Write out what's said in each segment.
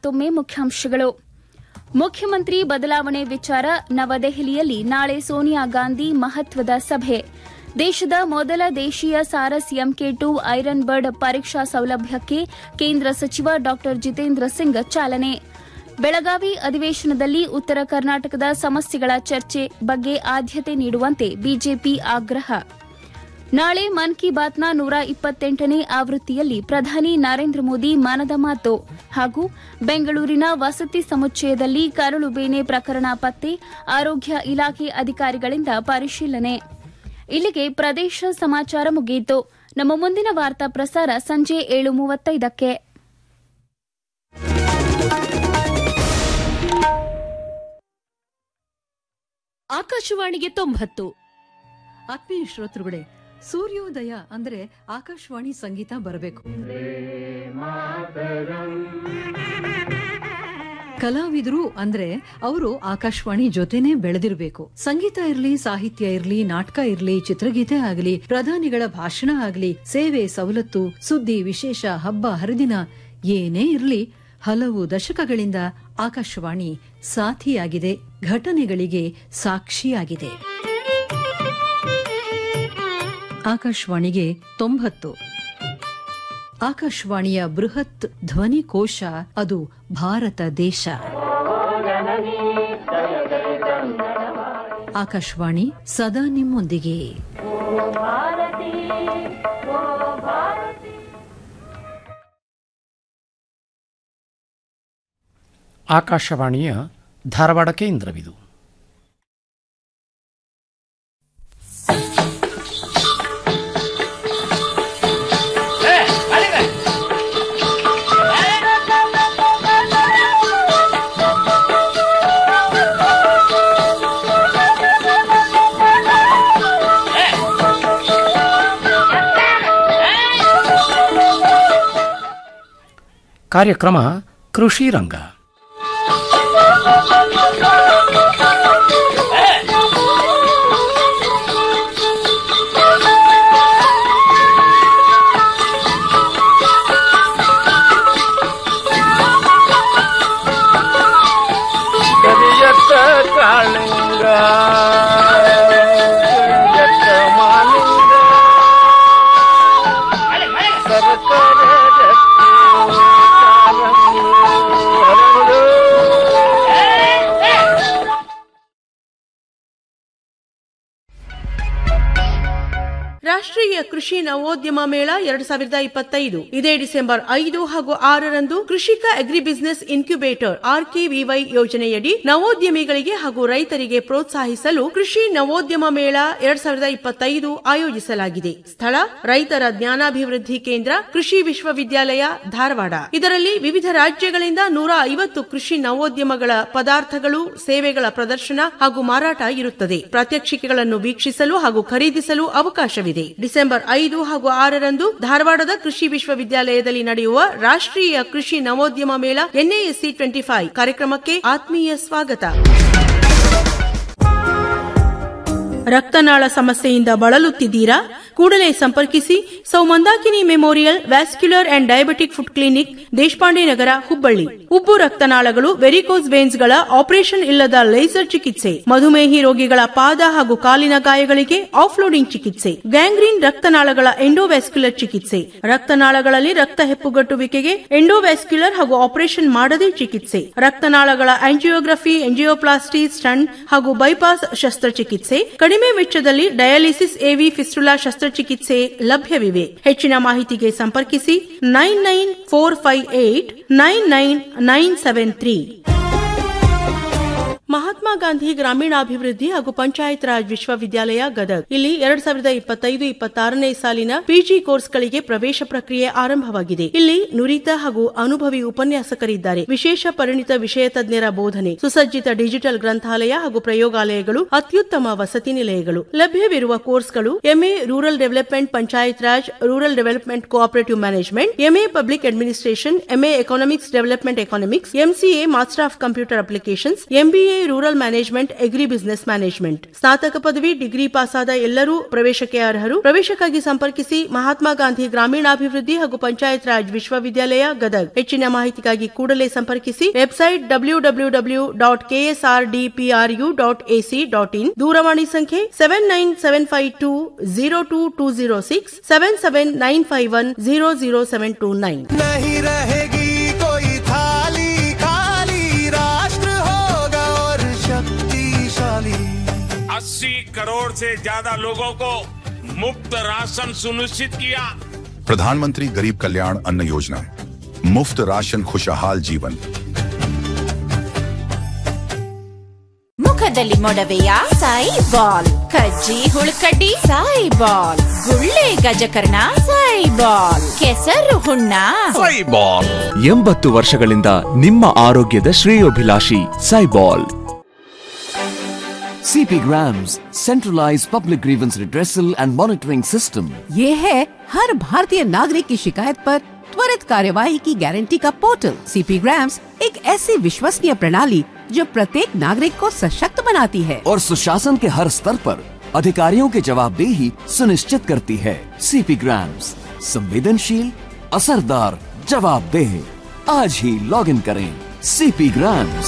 ಮತ್ತೊಮ್ಮೆ ಮುಖ್ಯಾಂಶಗಳು ಮುಖ್ಯಮಂತ್ರಿ ಬದಲಾವಣೆ ವಿಚಾರ ನವದೆಹಲಿಯಲ್ಲಿ ನಾಳೆ ಸೋನಿಯಾ ಗಾಂಧಿ ಮಹತ್ವದ ಸಭೆ ದೇಶದ ಮೊದಲ ದೇಶೀಯ Saras M K two iron bird ಪರೀಕ್ಷಾ ಸೌಲಭ್ಯಕ್ಕೆ ಕೇಂದ್ರ ಸಚಿವ ಡಾ ಜಿತೇಂದ್ರ ಸಿಂಗ್ ಚಾಲನೆ ಬೆಳಗಾವಿ ಅಧಿವೇಶನದಲ್ಲಿ ಉತ್ತರ ಕರ್ನಾಟಕದ ಸಮಸ್ಯೆಗಳ ಚರ್ಚೆ ಬಗ್ಗೆ ಆದ್ಯತೆ ನೀಡುವಂತೆ ಬಿಜೆಪಿ ಆಗ್ರಹ ನಾಳೆ ಮನ್ ಕಿ ಬಾತ್ನ ನೂರ ಇಪ್ಪತ್ತೆಂಟನೇ ಆವೃತ್ತಿಯಲ್ಲಿ ಪ್ರಧಾನಿ ನರೇಂದ್ರ ಮೋದಿ ಮನದ ಮಾತು ಹಾಗೂ ಬೆಂಗಳೂರಿನ ವಸತಿ ಸಮುಚ್ಚಯದಲ್ಲಿ ಕರಳುಬೇನೆ ಪ್ರಕರಣ ಪತ್ತೆ ಆರೋಗ್ಯ ಇಲಾಖೆ ಅಧಿಕಾರಿಗಳಿಂದ ಪರಿಶೀಲನೆ ಇಲ್ಲಿಗೆ ಪ್ರದೇಶ ಸಮಾಚಾರ ಮುಗಿಯಿತು ನಮ್ಮ ಮುಂದಿನ ವಾರ್ತಾ ಪ್ರಸಾರ ಸಂಜೆ ಏಳು ಮೂವತ್ತೈದಕ್ಕೆ ಆಕಾಶವಾಣಿಗೆ ತೊಂಬತ್ತು ಆತ್ಮೀಯ ಶ್ರೋತೃಗಳೇ ಸೂರ್ಯೋದಯ ಅಂದ್ರೆ ಆಕಾಶವಾಣಿ ಸಂಗೀತ ಬರಬೇಕು ಕಲಾವಿದರು ಅಂದ್ರೆ ಅವರು ಆಕಾಶವಾಣಿ ಜೊತೆನೆ ಬೆಳೆದಿರಬೇಕು ಸಂಗೀತ ಇರ್ಲಿ ಸಾಹಿತ್ಯ ಇರ್ಲಿ ನಾಟಕ ಇರ್ಲಿ ಚಿತ್ರಗೀತೆ ಆಗಲಿ ಪ್ರಧಾನಿಗಳ ಭಾಷಣ ಆಗಲಿ ಸೇವೆ ಸವಲತ್ತು ಸುದ್ದಿ ವಿಶೇಷ ಹಬ್ಬ ಹರಿದಿನ ಏನೇ ಇರ್ಲಿ ಹಲವು ದಶಕಗಳಿಂದ ಆಕಾಶವಾಣಿ ಸಾಥಿಯಾಗಿದೆ ಘಟನೆಗಳಿಗೆ ಸಾಕ್ಷಿಯಾಗಿದೆ ಆಕಾಶವಾಣಿಗೆ ತೊಂಬತ್ತು ಆಕಾಶವಾಣಿಯ ಬೃಹತ್ ಧ್ವನಿ ಕೋಶ ಅದು ಭಾರತ ದೇಶ ಆಕಾಶವಾಣಿ ಸದಾ ನಿಮ್ಮೊಂದಿಗೆ ಆಕಾಶವಾಣಿಯ ಧಾರವಾಡ ಕೇಂದ್ರವಿದು ಕಾರ್ಯಕ್ರಮ ಕೃಷಿ ರಂಗ ಕರಿಯತ್ತ ಕಾಳಿಂಗ ಕರಿಯತ್ತ ಮಾಲಿಂಗ ಸರ್ಕಾರ ರಾಷ್ಟ್ರೀಯ ಕೃಷಿ ನವೋದ್ಯಮ ಮೇಳ ಎರಡ್ ಸಾವಿರದ ಇಪ್ಪತ್ತೈದು ಇದೇ ಡಿಸೆಂಬರ್ ಐದು ಹಾಗೂ ಆರರಂದು ಕೃಷಿಕ ಅಗ್ರಿ ಬಿಸಿನೆಸ್ ಇನ್ಕ್ಯುಬೇಟರ್ ಆರ್ಕೆವಿವೈ ಯೋಜನೆಯಡಿ ನವೋದ್ಯಮಿಗಳಿಗೆ ಹಾಗೂ ರೈತರಿಗೆ ಪ್ರೋತ್ಸಾಹಿಸಲು ಕೃಷಿ ನವೋದ್ಯಮ ಮೇಳ ಎರಡ್ ಸಾವಿರದ ಇಪ್ಪತ್ತೈದು ಆಯೋಜಿಸಲಾಗಿದೆ ಸ್ಥಳ ರೈತರ ಜ್ಞಾನಾಭಿವೃದ್ಧಿ ಕೇಂದ್ರ ಕೃಷಿ ವಿಶ್ವವಿದ್ಯಾಲಯ ಧಾರವಾಡ ಇದರಲ್ಲಿ ವಿವಿಧ ರಾಜ್ಯಗಳಿಂದ ನೂರ ಐವತ್ತು ಕೃಷಿ ನವೋದ್ಯಮಗಳ ಪದಾರ್ಥಗಳು ಸೇವೆಗಳ ಪ್ರದರ್ಶನ ಹಾಗೂ ಮಾರಾಟ ಇರುತ್ತದೆ ಪ್ರಾತ್ಯಕ್ಷಿಕೆಗಳನ್ನು ವೀಕ್ಷಿಸಲು ಹಾಗೂ ಖರೀದಿಸಲು ಅವಕಾಶವಿದೆ ಡಿಸೆಂಬರ್ ಐದು ಹಾಗೂ ಆರರಂದು ಧಾರವಾಡದ ಕೃಷಿ ವಿಶ್ವವಿದ್ಯಾಲಯದಲ್ಲಿ ನಡೆಯುವ ರಾಷ್ಟ್ರೀಯ ಕೃಷಿ ನವೋದ್ಯಮ ಮೇಳ ಎನ್ಎಎಸ್ಸಿ ಟ್ವೆಂಟಿ ಫೈವ್ ಕಾರ್ಯಕ್ರಮಕ್ಕೆ ಆತ್ಮೀಯ ಸ್ವಾಗತ ರಕ್ತನಾಳ ಸಮಸ್ಯೆಯಿಂದ ಬಳಲುತ್ತಿದ್ದೀರಾ ಕೂಡಲೇ ಸಂಪರ್ಕಿಸಿ ಸೌ Mandakini memorial vascular and diabetic foot clinic Deshpande Nagar Hubballi ಉಬ್ಬು ರಕ್ತನಾಳಗಳು ವೆರಿಕೋಸ್ ವೇನ್ಸ್ಗಳ ಆಪರೇಷನ್ ಇಲ್ಲದ ಲೇಸರ್ ಚಿಕಿತ್ಸೆ ಮಧುಮೇಹಿ ರೋಗಿಗಳ ಪಾದ ಹಾಗೂ ಕಾಲಿನ ಗಾಯಗಳಿಗೆ ಆಫ್ಲೋಡಿಂಗ್ ಚಿಕಿತ್ಸೆ ಗ್ಯಾಂಗ್ರೀನ್ ರಕ್ತನಾಳಗಳ ಎಂಡೋವ್ಯಾಸ್ಕ್ಯುಲರ್ ಚಿಕಿತ್ಸೆ ರಕ್ತನಾಳಗಳಲ್ಲಿ ರಕ್ತ ಹೆಪ್ಪುಗಟ್ಟುವಿಕೆಗೆ ಎಂಡೋವ್ಯಾಸ್ಕ್ಯುಲರ್ ಹಾಗೂ ಆಪರೇಷನ್ ಮಾಡದೇ ಚಿಕಿತ್ಸೆ ರಕ್ತನಾಳಗಳ ಆಂಜಿಯೋಗ್ರಫಿ ಎಂಜಿಯೋಪ್ಲಾಸ್ಟಿ ಸ್ಟಂಟ್ ಹಾಗೂ ಬೈಪಾಸ್ ಶಸ್ತ್ರಚಿಕಿತ್ಸೆ ಕಡಿಮೆ ವೆಚ್ಚದಲ್ಲಿ ಡಯಾಲಿಸಿಸ್ ಎವಿ ಫಿಸ್ಟುಲಾ ಶಸ್ತ್ರಚಿಕಿತ್ಸೆ ಲಭ್ಯವಿವೆ ಹೆಚ್ಚಿನ ಮಾಹಿತಿಗೆ ಸಂಪರ್ಕಿಸಿ nine nine four five eight nine nine nine seven three Mahatma Gandhi ಗ್ರಾಮೀಣಾಭಿವೃದ್ಧಿ ಹಾಗೂ ಪಂಚಾಯತ್ ರಾಜ್ ವಿಶ್ವವಿದ್ಯಾಲಯ ಗದಗ್ ಇಲ್ಲಿ ಎರಡ್ ಸಾವಿರದ ಇಪ್ಪತ್ತೈದು ಇಪ್ಪತ್ತಾರನೇ ಸಾಲಿನ ಪಿಜಿ ಕೋರ್ಸ್ಗಳಿಗೆ ಪ್ರವೇಶ ಪ್ರಕ್ರಿಯೆ ಆರಂಭವಾಗಿದೆ ಇಲ್ಲಿ ನುರಿತ ಹಾಗೂ ಅನುಭವಿ ಉಪನ್ಯಾಸಕರಿದ್ದಾರೆ ವಿಶೇಷ ಪರಿಣಿತ ವಿಷಯ ತಜ್ಞರ ಬೋಧನೆ ಸುಸಜ್ಜಿತ ಡಿಜಿಟಲ್ ಗ್ರಂಥಾಲಯ ಹಾಗೂ ಪ್ರಯೋಗಾಲಯಗಳು ಅತ್ಯುತ್ತಮ ವಸತಿ ನಿಲಯಗಳು ಲಭ್ಯವಿರುವ ಕೋರ್ಸ್ಗಳು M A rural development Panchayat Raj rural development cooperative management M A public administration M A economics development economics M C A master of computer applications M B A rural management agri business management ಸ್ನಾತಕ ಪದವಿ ಡಿಗ್ರಿ ಪಾಸಾದ ಎಲ್ಲರೂ ಪ್ರವೇಶಕ್ಕೆ ಅರ್ಹರು ಪ್ರವೇಶಕ್ಕಾಗಿ ಸಂಪರ್ಕಿಸಿ ಮಹಾತ್ಮ ಗಾಂಧಿ ಗ್ರಾಮೀಣಾಭಿವೃದ್ಧಿ ಹಾಗೂ ಪಂಚಾಯತ್ ರಾಜ್ ವಿಶ್ವವಿದ್ಯಾಲಯ ಗದಗ್ ಹೆಚ್ಚಿನ ಮಾಹಿತಿಗಾಗಿ ಕೂಡಲೇ ಸಂಪರ್ಕಿಸಿ website W W W dot K S R D P R U dot A C dot in ದೂರವಾಣಿ ಸಂಖ್ಯೆ seven nine seven five two zero two two zero six seven seven nine five one zero zero seven two nine नहीं रहेगी कोई थाली खाली राष्ट्र होगा और शक्तिशाली अस्सी करोड़ से ज्यादा लोगों को मुफ्त राशन सुनिश्चित किया प्रधानमंत्री गरीब कल्याण अन्न योजना मुफ्त राशन खुशहाल जीवन ಮುಖದಲ್ಲಿ ಮೊಡವೆಯ ಸಾಯಿ ಬಾಲ್ ಕಜ್ಜಿ ಹುಳುಕಡ್ಡಿ ಸಾಯಿ ಬಾಲ್ ಗುಳ್ಳೆ ಗಜಕರ್ಣ ಸಾಯಿ ಬಾಲ್ ಕೆಸರು ಹುಣ್ಣ ಎಂಬತ್ತು ವರ್ಷಗಳಿಂದ ನಿಮ್ಮ ಆರೋಗ್ಯದ ಶ್ರೇಯೋಭಿಲಾಷಿ ಸೈಬಾಲ್ CP Grams, centralized public grievance redressal and monitoring system. ये है हर भारतीय नागरिक की शिकायत पर त्वरित कार्यवाही की गारंटी का पोर्टल सीपी ग्राम्स एक ऐसी विश्वसनीय प्रणाली जो प्रत्येक नागरिक को सशक्त बनाती है और सुशासन के हर स्तर पर अधिकारियों की जवाबदेही सुनिश्चित करती है सीपी ग्राम्स संवेदनशील असरदार जवाबदेह आज ही लॉग इन करें सीपी ग्राम्स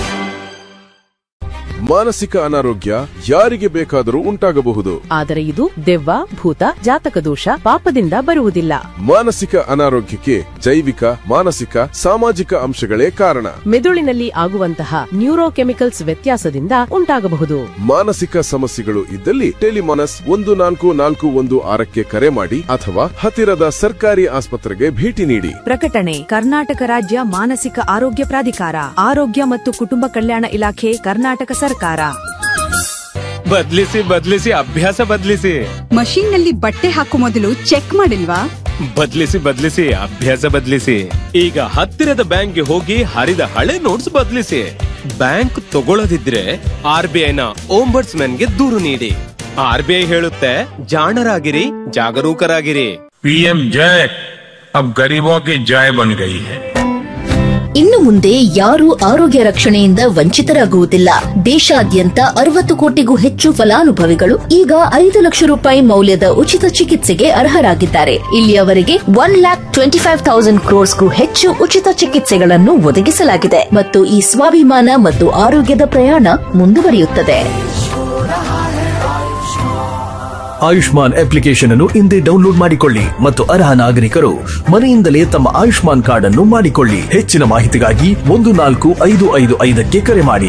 ಮಾನಸಿಕ ಅನಾರೋಗ್ಯ ಯಾರಿಗೆ ಬೇಕಾದರೂ ಉಂಟಾಗಬಹುದು ಆದರೆ ಇದು ದೆವ್ವ ಭೂತ ಜಾತಕ ದೋಷ ಪಾಪದಿಂದ ಬರುವುದಿಲ್ಲ ಮಾನಸಿಕ ಅನಾರೋಗ್ಯಕ್ಕೆ ಜೈವಿಕ ಮಾನಸಿಕ ಸಾಮಾಜಿಕ ಅಂಶಗಳೇ ಕಾರಣ ಮೆದುಳಿನಲ್ಲಿ ಆಗುವಂತಹ ನ್ಯೂರೋಕೆಮಿಕಲ್ಸ್ ವ್ಯತ್ಯಾಸದಿಂದ ಉಂಟಾಗಬಹುದು ಮಾನಸಿಕ ಸಮಸ್ಯೆಗಳು ಇದ್ದಲ್ಲಿ ಟೆಲಿಮಾನಸ್ ಒಂದು ನಾಲ್ಕು ನಾಲ್ಕು ಒಂದು ಆರಕ್ಕೆ ಕರೆ ಮಾಡಿ ಅಥವಾ ಹತ್ತಿರದ ಸರ್ಕಾರಿ ಆಸ್ಪತ್ರೆಗೆ ಭೇಟಿ ನೀಡಿ ಪ್ರಕಟಣೆ ಕರ್ನಾಟಕ ರಾಜ್ಯ ಮಾನಸಿಕ ಆರೋಗ್ಯ ಪ್ರಾಧಿಕಾರ ಆರೋಗ್ಯ ಮತ್ತು ಕುಟುಂಬ ಕಲ್ಯಾಣ ಇಲಾಖೆ ಕರ್ನಾಟಕ ಸರ್ಕಾರ ಬದ್ಲಿಸಿ ಬದ್ಲಿಸಿ ಅಭ್ಯಾಸ ಬದ್ಲಿಸಿ ಮಷೀನ್ ನಲ್ಲಿ ಬಟ್ಟೆ ಹಾಕೋ ಮೊದಲು ಚೆಕ್ ಮಾಡಿಲ್ವಾ ಬದ್ಲಿಸಿ ಬದ್ಲಿಸಿ ಅಭ್ಯಾಸ ಬದ್ಲಿಸಿ ಈಗ ಹತ್ತಿರದ ಬ್ಯಾಂಕ್ಗೆ ಹೋಗಿ ಹರಿದ ಹಳೆ ನೋಟ್ಸ್ ಬದ್ಲಿಸಿ ಬ್ಯಾಂಕ್ ತಗೊಳ್ಳದಿದ್ರೆ ಆರ್ ಬಿ ಐನ ಓಂಬರ್ಟ್ಸ್ ಗೆ ದೂರು ನೀಡಿ ಆರ್ ಬಿ ಐ ಹೇಳುತ್ತೆ ಜಾಣರಾಗಿರಿ ಜಾಗರೂಕರಾಗಿರಿ पीएम जय अब गरीबों की जय बन गई है ಇನ್ನು ಮುಂದೆ ಯಾರೂ ಆರೋಗ್ಯ ರಕ್ಷಣೆಯಿಂದ ವಂಚಿತರಾಗುವುದಿಲ್ಲ ದೇಶಾದ್ಯಂತ ಅರವತ್ತು ಕೋಟಿಗೂ ಹೆಚ್ಚು ಫಲಾನುಭವಿಗಳು ಈಗ ಐದು ಲಕ್ಷ ರೂಪಾಯಿ ಮೌಲ್ಯದ ಉಚಿತ ಚಿಕಿತ್ಸೆಗೆ ಅರ್ಹರಾಗಿದ್ದಾರೆ ಇಲ್ಲಿಯವರೆಗೆ one lakh twenty five thousand ಕ್ರೋರ್ಸ್ಗೂ ಹೆಚ್ಚು ಉಚಿತ ಚಿಕಿತ್ಸೆಗಳನ್ನು ಒದಗಿಸಲಾಗಿದೆ ಮತ್ತು ಈ ಸ್ವಾಭಿಮಾನ ಮತ್ತು ಆರೋಗ್ಯದ ಪ್ರಯಾಣ ಮುಂದುವರಿಯುತ್ತದೆ ಆಯುಷ್ಮಾನ್ ಅಪ್ಲಿಕೇಶನ್ ಅನ್ನು ಇಂದೇ ಡೌನ್ಲೋಡ್ ಮಾಡಿಕೊಳ್ಳಿ ಮತ್ತು ಅರ್ಹ ನಾಗರಿಕರು ಮನೆಯಿಂದಲೇ ತಮ್ಮ ಆಯುಷ್ಮಾನ್ ಕಾರ್ಡ್ ಅನ್ನು ಮಾಡಿಕೊಳ್ಳಿ ಹೆಚ್ಚಿನ ಮಾಹಿತಿಗಾಗಿ ಒಂದು ನಾಲ್ಕು ಐದು ಐದು ಐದಕ್ಕೆ ಕರೆ ಮಾಡಿ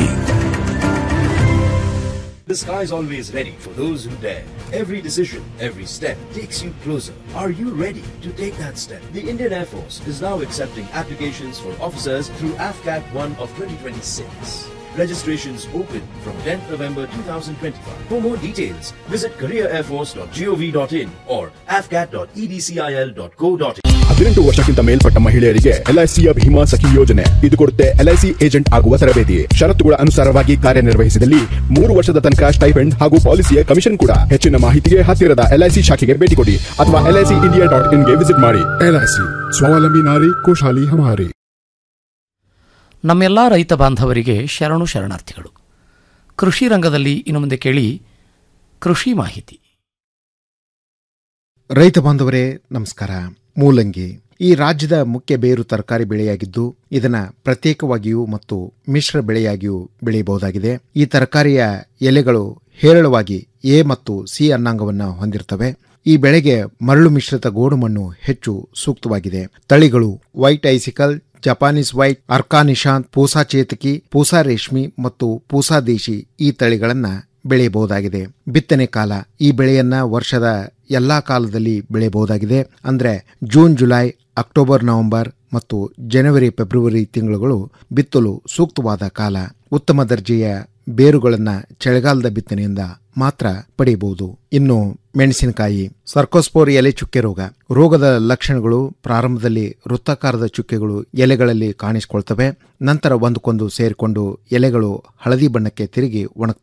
The sky is always ready for those who dare. Every decision, every step takes you closer. Are you ready to take that step? The Indian Air Force is now accepting applications for officers through AFCAT 1 of 2026. Registrations open from 10th November 2025. For more details, visit careerairforce.gov.in or afcat.edcil.co.in. ಹದಿನೆಂಟು ವರ್ಷಕ್ಕಿಂತ ಮೇಲ್ಪಟ್ಟ ಮಹಿಳೆಯರಿಗೆ ಎಲ್ಐಸಿಯ ಭೀಮಾ ಸಖಿ ಯೋಜನೆ ಇದು ಕೊಡುತ್ತೆ LIC agent ಆಗುವ ತರಬೇತಿ ಷರತ್ತುಗಳ ಅನುಸಾರವಾಗಿ ಕಾರ್ಯನಿರ್ವಹಿಸಿದಲ್ಲಿ ಮೂರು ವರ್ಷದ ತನಕ ಸ್ಟೈಫೆಂಡ್ ಹಾಗೂ ಪಾಲಿಸಿಯ ಕಮಿಷನ್ ಕೂಡ ಹೆಚ್ಚಿನ ಮಾಹಿತಿಗೆ ಹತ್ತಿರದ ಎಲ್ಐಸಿ ಶಾಖೆಗೆ ಭೇಟಿ ಕೊಡಿ ಅಥವಾ ಎಲ್ಐಸಿ ಇಂಡಿಯಾ ಡಾಟ್ ಇನ್ಗೆ ವಿಸಿಟ್ ಮಾಡಿ ಎಲ್ಐಸಿ ಸ್ವಾವಲಂಬಿ ನಾರಿ ಖುಷಾಲಿ ಹಮಾರಿ ನಮ್ಮೆಲ್ಲ ರೈತ ಬಾಂಧವರಿಗೆ ಶರಣು ಶರಣಾರ್ಥಿಗಳು ಕೃಷಿ ರಂಗದಲ್ಲಿ ಇನ್ನು ಮುಂದೆ ಕೇಳಿ ಕೃಷಿ ಮಾಹಿತಿ ರೈತ ಬಾಂಧವರೇ ನಮಸ್ಕಾರ ಮೂಲಂಗಿ ಈ ರಾಜ್ಯದ ಮುಖ್ಯ ಬೇರು ತರಕಾರಿ ಬೆಳೆಯಾಗಿದ್ದು ಇದನ್ನ ಪ್ರತ್ಯೇಕವಾಗಿಯೂ ಮತ್ತು ಮಿಶ್ರ ಬೆಳೆಯಾಗಿಯೂ ಬೆಳೆಯಬಹುದಾಗಿದೆ ಈ ತರಕಾರಿಯ ಎಲೆಗಳು ಹೇರಳವಾಗಿ ಎ ಮತ್ತು ಸಿ ಅನ್ನಾಂಗವನ್ನು ಹೊಂದಿರ್ತವೆ ಈ ಬೆಳೆಗೆ ಮರಳು ಮಿಶ್ರಿತ ಗೋಡು ಮಣ್ಣು ಹೆಚ್ಚು ಸೂಕ್ತವಾಗಿದೆ ತಳಿಗಳು white icicle Japanese white Arka Nishant Pusa Chetaki Pusa Reshmi ಮತ್ತು ಪೂಸಾ ದೇಶಿ ಈ ತಳಿಗಳನ್ನ ಬೆಳೆಯಬಹುದಾಗಿದೆ ಬಿತ್ತನೆ ಕಾಲ ಈ ಬೆಳೆಯನ್ನ ವರ್ಷದ ಎಲ್ಲಾ ಕಾಲದಲ್ಲಿ ಬೆಳೆಯಬಹುದಾಗಿದೆ ಅಂದ್ರೆ ಜೂನ್ ಜುಲೈ ಅಕ್ಟೋಬರ್ ನವೆಂಬರ್ ಮತ್ತು ಜನವರಿ ಫೆಬ್ರವರಿ ತಿಂಗಳುಗಳು ಬಿತ್ತಲು ಸೂಕ್ತವಾದ ಕಾಲ ಉತ್ತಮ ದರ್ಜೆಯ ಬೇರುಗಳನ್ನ ಚಳಿಗಾಲದ ಬಿತ್ತನೆಯಿಂದ ಮಾತ್ರ ಪಡೆಯಬಹುದು ಇನ್ನು ಮೆಣಸಿನಕಾಯಿ ಸರ್ಕೋಸ್ಪೋರ್ ಎಲೆ ಚುಕ್ಕೆ ರೋಗ ರೋಗದ ಲಕ್ಷಣಗಳು ಪ್ರಾರಂಭದಲ್ಲಿ ವೃತ್ತಾಕಾರದ ಚುಕ್ಕೆಗಳು ಎಲೆಗಳಲ್ಲಿ ಕಾಣಿಸಿಕೊಳ್ತವೆ ನಂತರ ಒಂದಕ್ಕೊಂದು ಸೇರಿಕೊಂಡು ಎಲೆಗಳು ಹಳದಿ ಬಣ್ಣಕ್ಕೆ ತಿರುಗಿ ಒಣಗ್ತವೆ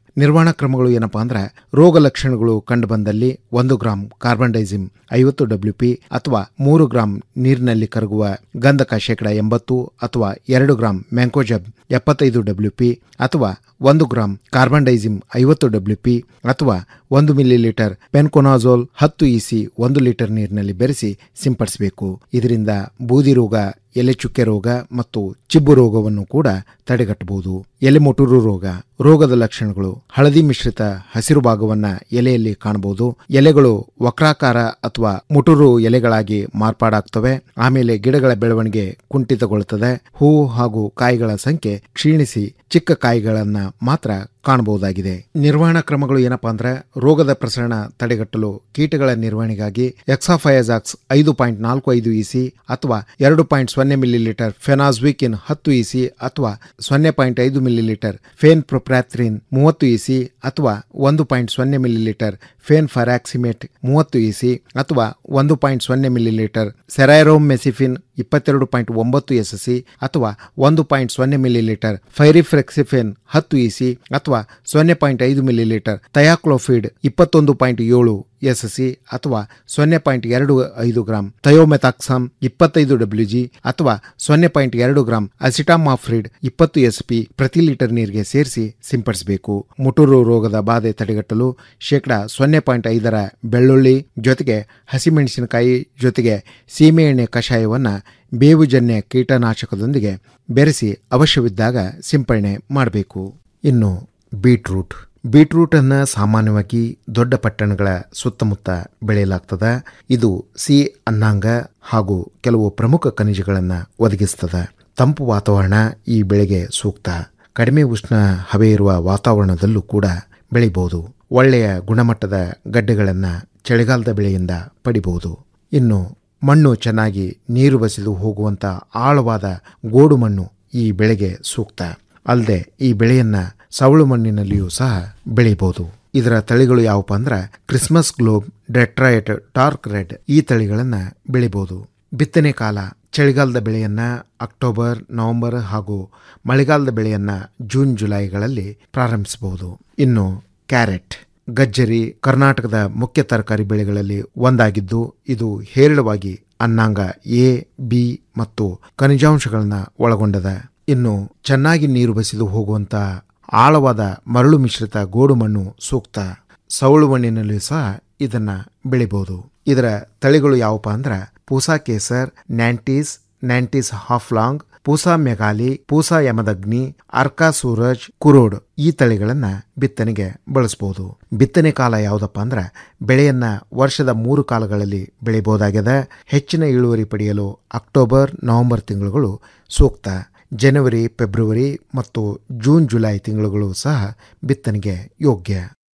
ನಿರ್ವಹಣಾ ಕ್ರಮಗಳು ಏನಪ್ಪಾ ಅಂದ್ರೆ ರೋಗ ಲಕ್ಷಣಗಳು ಕಂಡುಬಂದಲ್ಲಿ ಒಂದು ಗ್ರಾಂ ಕಾರ್ಬನ್ ಡೈಸಿಮ್ ಐವತ್ತು ಡಬ್ಲ್ಯೂ ಪಿ ಅಥವಾ ಮೂರು ಗ್ರಾಂ ನೀರಿನಲ್ಲಿ ಕರಗುವ ಗಂಧಕ ಶೇಕಡ ಎಂಬತ್ತು ಅಥವಾ ಎರಡು ಗ್ರಾಂ ಮ್ಯಾಂಕೋಜಬ್ ಎಪ್ಪತ್ತೈದು ಡಬ್ಲ್ಯೂ ಪಿ ಅಥವಾ ಒಂದು ಗ್ರಾಂ ಕಾರ್ಬನ್ ಡೈಸಿಮ್ ಐವತ್ತು ಡಬ್ಲ್ಯೂ ಪಿ ಅಥವಾ ಒಂದು ಮಿಲಿ ಲೀಟರ್ ಪೆನ್ಕೊನಾಜೋಲ್ ಹತ್ತು ಇಸಿ ಒಂದು ಲೀಟರ್ ನೀರಿನಲ್ಲಿ ಬೆರೆಸಿ ಸಿಂಪಡಿಸಬೇಕು ಇದರಿಂದ ಬೂದಿ ರೋಗ ಎಲೆ ಚುಕ್ಕೆ ರೋಗ ಮತ್ತು ಚಿಬ್ಬು ರೋಗವನ್ನು ಕೂಡ ತಡೆಗಟ್ಟಬಹುದು ಎಲೆ ಮೊಟುರು ರೋಗ ರೋಗದ ಲಕ್ಷಣಗಳು ಹಳದಿ ಮಿಶ್ರಿತ ಹಸಿರು ಭಾಗವನ್ನ ಎಲೆಯಲ್ಲಿ ಕಾಣಬಹುದು ಎಲೆಗಳು ವಕ್ರಾಕಾರ ಅಥವಾ ಮುಟುರು ಎಲೆಗಳಾಗಿ ಮಾರ್ಪಾಡಾಗ್ತವೆ ಆಮೇಲೆ ಗಿಡಗಳ ಬೆಳವಣಿಗೆ ಕುಂಠಿತಗೊಳ್ಳುತ್ತದೆ ಹೂವು ಹಾಗೂ ಕಾಯಿಗಳ ಸಂಖ್ಯೆ ಕ್ಷೀಣಿಸಿ ಚಿಕ್ಕ ಕಾಯಿಗಳನ್ನ ಮಾತ್ರ ಕಾಣಬಹುದಾಗಿದೆ ನಿರ್ವಹಣಾ ಕ್ರಮಗಳು ಏನಪ್ಪಾ ಅಂದ್ರೆ ರೋಗದ ಪ್ರಸರಣ ತಡೆಗಟ್ಟಲು ಕೀಟಗಳ ನಿರ್ವಹಣೆಗಾಗಿ ಎಕ್ಸಾಫಯಾಜಾಕ್ಸ್ ಐದು ಪಾಯಿಂಟ್ ನಾಲ್ಕು ಐದು ಇಸಿ ಅಥವಾ ಎರಡು ಪಾಯಿಂಟ್ ಸೊನ್ನೆ ಮಿಲಿ ಲೀಟರ್ ಫೆನಾಜ್ವಿಕಿನ್ ಹತ್ತು ಇಸಿ ಅಥವಾ ಸೊನ್ನೆ ಪಾಯಿಂಟ್ ಐದು ಮಿಲಿ ಲೀಟರ್ ಫೇನ್ ಪ್ರೊಪ್ರಾಥ್ರಿನ್ ಮೂವತ್ತು ಇಸಿ ಅಥವಾ ಒಂದು ಪಾಯಿಂಟ್ ಸೊನ್ನೆ ಮಿಲಿ ಲೀಟರ್ ಫೇನ್ ಫರಾಕ್ಸಿಮೇಟ್ ಮೂವತ್ತು ಇಸಿ ಅಥವಾ ಒಂದು ಪಾಯಿಂಟ್ ಸೊನ್ನೆ ಮಿಲಿ ಲೀಟರ್ ಸೆರೈರೋಮ್ ಮೆಸಿಫಿನ್ ಇಪ್ಪತ್ತೆರಡು ಪಾಯಿಂಟ್ ಒಂಬತ್ತು ಎಸ್ಎಸ್ಸಿ ಅಥವಾ ಒಂದು ಪಾಯಿಂಟ್ ಸೊನ್ನೆ ಮಿಲಿ ಲೀಟರ್ ಫೈರಿಫ್ರೆಕ್ಸಿಫೆನ್ ಹತ್ತು ಇಸಿ ಅಥವಾ ಸೊನ್ನೆ ಪಾಯಿಂಟ್ ಐದು ಮಿಲಿ ಲೀಟರ್ ಥಯಾಕ್ಲೋಫಿಡ್ ಇಪ್ಪತ್ತೊಂದು ಪಾಯಿಂಟ್ ಏಳು ಎಸ್ಎಸ್ಸಿ ಅಥವಾ ಸೊನ್ನೆ ಪಾಯಿಂಟ್ ಎರಡು ಐದು ಗ್ರಾಂ ಥಯೋಮೆಥಾಕ್ಸಾಮ್ ಇಪ್ಪತ್ತೈದು ಡಬ್ಲ್ಯೂ ಜಿ ಅಥವಾ ಸೊನ್ನೆ ಪಾಯಿಂಟ್ ಎರಡು ಗ್ರಾಂ ಅಸಿಟಾಮಾಫ್ರಿಡ್ ಇಪ್ಪತ್ತು ಎಸ್ ಪಿ ಪ್ರತಿ ಲೀಟರ್ ನೀರಿಗೆ ಸೇರಿಸಿ ಸಿಂಪಡಿಸಬೇಕು ಮುಟುರು ರೋಗದ ಬಾಧೆ ತಡೆಗಟ್ಟಲು ಶೇಕಡ ಸೊನ್ನೆ ಪಾಯಿಂಟ್ ಐದರ ಬೆಳ್ಳುಳ್ಳಿ ಜೊತೆಗೆ ಹಸಿಮೆಣಸಿನಕಾಯಿ ಜೊತೆಗೆ ಸೀಮೆಎಣ್ಣೆ ಕಷಾಯವನ್ನ ಬೇವುಜನ್ಯ ಕೀಟನಾಶಕದೊಂದಿಗೆ ಬೆರೆಸಿ ಅವಶ್ಯವಿದ್ದಾಗ ಸಿಂಪರಣೆ ಮಾಡಬೇಕು ಇನ್ನು ಬೀಟ್ರೂಟ್ ಬೀಟ್ರೂಟ್ ಅನ್ನ ಸಾಮಾನ್ಯವಾಗಿ ದೊಡ್ಡ ಪಟ್ಟಣಗಳ ಸುತ್ತಮುತ್ತ ಬೆಳೆಯಲಾಗ್ತದೆ ಇದು ಸಿ ಅನ್ನಾಂಗ ಹಾಗೂ ಕೆಲವು ಪ್ರಮುಖ ಖನಿಜಗಳನ್ನು ಒದಗಿಸ್ತದೆ ತಂಪು ವಾತಾವರಣ ಈ ಬೆಳೆಗೆ ಸೂಕ್ತ ಕಡಿಮೆ ಉಷ್ಣ ಹವೆ ಇರುವ ವಾತಾವರಣದಲ್ಲೂ ಕೂಡ ಬೆಳಿಬಹುದು ಒಳ್ಳೆಯ ಗುಣಮಟ್ಟದ ಗಡ್ಡೆಗಳನ್ನು ಚಳಿಗಾಲದ ಬೆಳೆಯಿಂದ ಪಡಿಬಹುದು ಇನ್ನು ಮಣ್ಣು ಚೆನ್ನಾಗಿ ನೀರು ಬಸಿದು ಹೋಗುವಂತ ಆಳವಾದ ಗೋಡು ಮಣ್ಣು ಈ ಬೆಳೆಗೆ ಸೂಕ್ತ ಅಲ್ಲದೆ ಈ ಬೆಳೆಯನ್ನ ಸವಳು ಮಣ್ಣಿನಲ್ಲಿಯೂ ಸಹ ಬೆಳೆಯಬಹುದು ಇದರ ತಳಿಗಳು ಯಾವಪ್ಪ ಅಂದ್ರೆ Christmas globe Detroit dark red ಈ ತಳಿಗಳನ್ನ ಬೆಳಿಬಹುದು ಬಿತ್ತನೆ ಕಾಲ ಚಳಿಗಾಲದ ಬೆಳೆಯನ್ನ ಅಕ್ಟೋಬರ್ ನವೆಂಬರ್ ಹಾಗೂ ಮಳೆಗಾಲದ ಬೆಳೆಯನ್ನ ಜೂನ್ ಜುಲೈಗಳಲ್ಲಿ ಪ್ರಾರಂಭಿಸಬಹುದು ಇನ್ನು ಕ್ಯಾರೆಟ್ ಗಜ್ಜರಿ ಕರ್ನಾಟಕದ ಮುಖ್ಯ ತರಕಾರಿ ಬೆಳೆಗಳಲ್ಲಿ ಒಂದಾಗಿದ್ದು ಇದು ಹೇರಳವಾಗಿ ಅನ್ನಾಂಗ ಎ ಬಿ ಮತ್ತು ಖನಿಜಾಂಶಗಳನ್ನ ಒಳಗೊಂಡದ ಇನ್ನು ಚೆನ್ನಾಗಿ ನೀರು ಬಸಿದು ಹೋಗುವಂತ ಆಳವಾದ ಮರಳು ಮಿಶ್ರಿತ ಗೋಡು ಮಣ್ಣು ಸೂಕ್ತ ಸವಳು ಮಣ್ಣಿನಲ್ಲಿ ಸಹ ಇದನ್ನ ಬೆಳಿಬಹುದು ಇದರ ತಳಿಗಳು ಯಾವಪ್ಪ ಅಂದ್ರ ಪೂಸಾ ಕೇಸರ್ ನ್ಯಾಂಟೀಸ್ ನ್ಯಾಂಟೀಸ್ ಹಾಫ್ಲಾಂಗ್ ಪೂಸಾ ಮೆಘಾಲಿ ಪೂಸಾ ಯಮದಗ್ನಿ ಅರ್ಕಾ ಸೂರಜ್ ಕುರೋಡ್ ಈ ತಳಿಗಳನ್ನ ಬಿತ್ತನೆಗೆ ಬಳಸಬಹುದು ಬಿತ್ತನೆ ಕಾಲ ಯಾವುದಪ್ಪ ಅಂದ್ರ ಬೆಳೆಯನ್ನ ವರ್ಷದ ಮೂರು ಕಾಲಗಳಲ್ಲಿ ಬೆಳೆಯಬಹುದಾಗಿದೆ ಹೆಚ್ಚಿನ ಇಳುವರಿ ಪಡೆಯಲು ಅಕ್ಟೋಬರ್ ನವೆಂಬರ್ ತಿಂಗಳುಗಳು ಸೂಕ್ತ ಜನವರಿ ಫೆಬ್ರವರಿ ಮತ್ತು ಜೂನ್ ಜುಲೈ ತಿಂಗಳುಗಳು ಸಹ ಬಿತ್ತನೆಗೆ ಯೋಗ್ಯ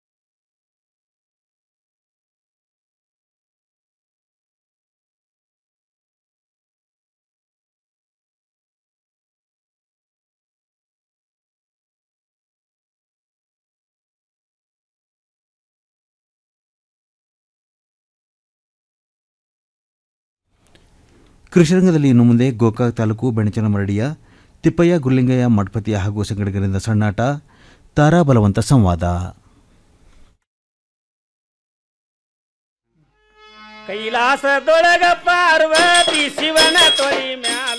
ಕೃಷಿರಂಗದಲ್ಲಿ ಇನ್ನು ಮುಂದೆ ಗೋಕಾಕ್ ತಾಲೂಕು ಬೆಣಚನಮರಡಿಯ ತಿಪ್ಪಯ್ಯ ಗುರ್ಲಿಂಗಯ್ಯ ಮಠಪತಿಯ ಹಾಗೂ ಸಂಘಟಕರಿಂದ ಸಣ್ಣಾಟ ತಾರಾಬಲವಂತ ಸಂವಾದ ಕೈಲಾಸದೊಳಗ ಪಾರ್ವತಿ ಶಿವನ ತೊಳಿ ಮ್ಯಾಲ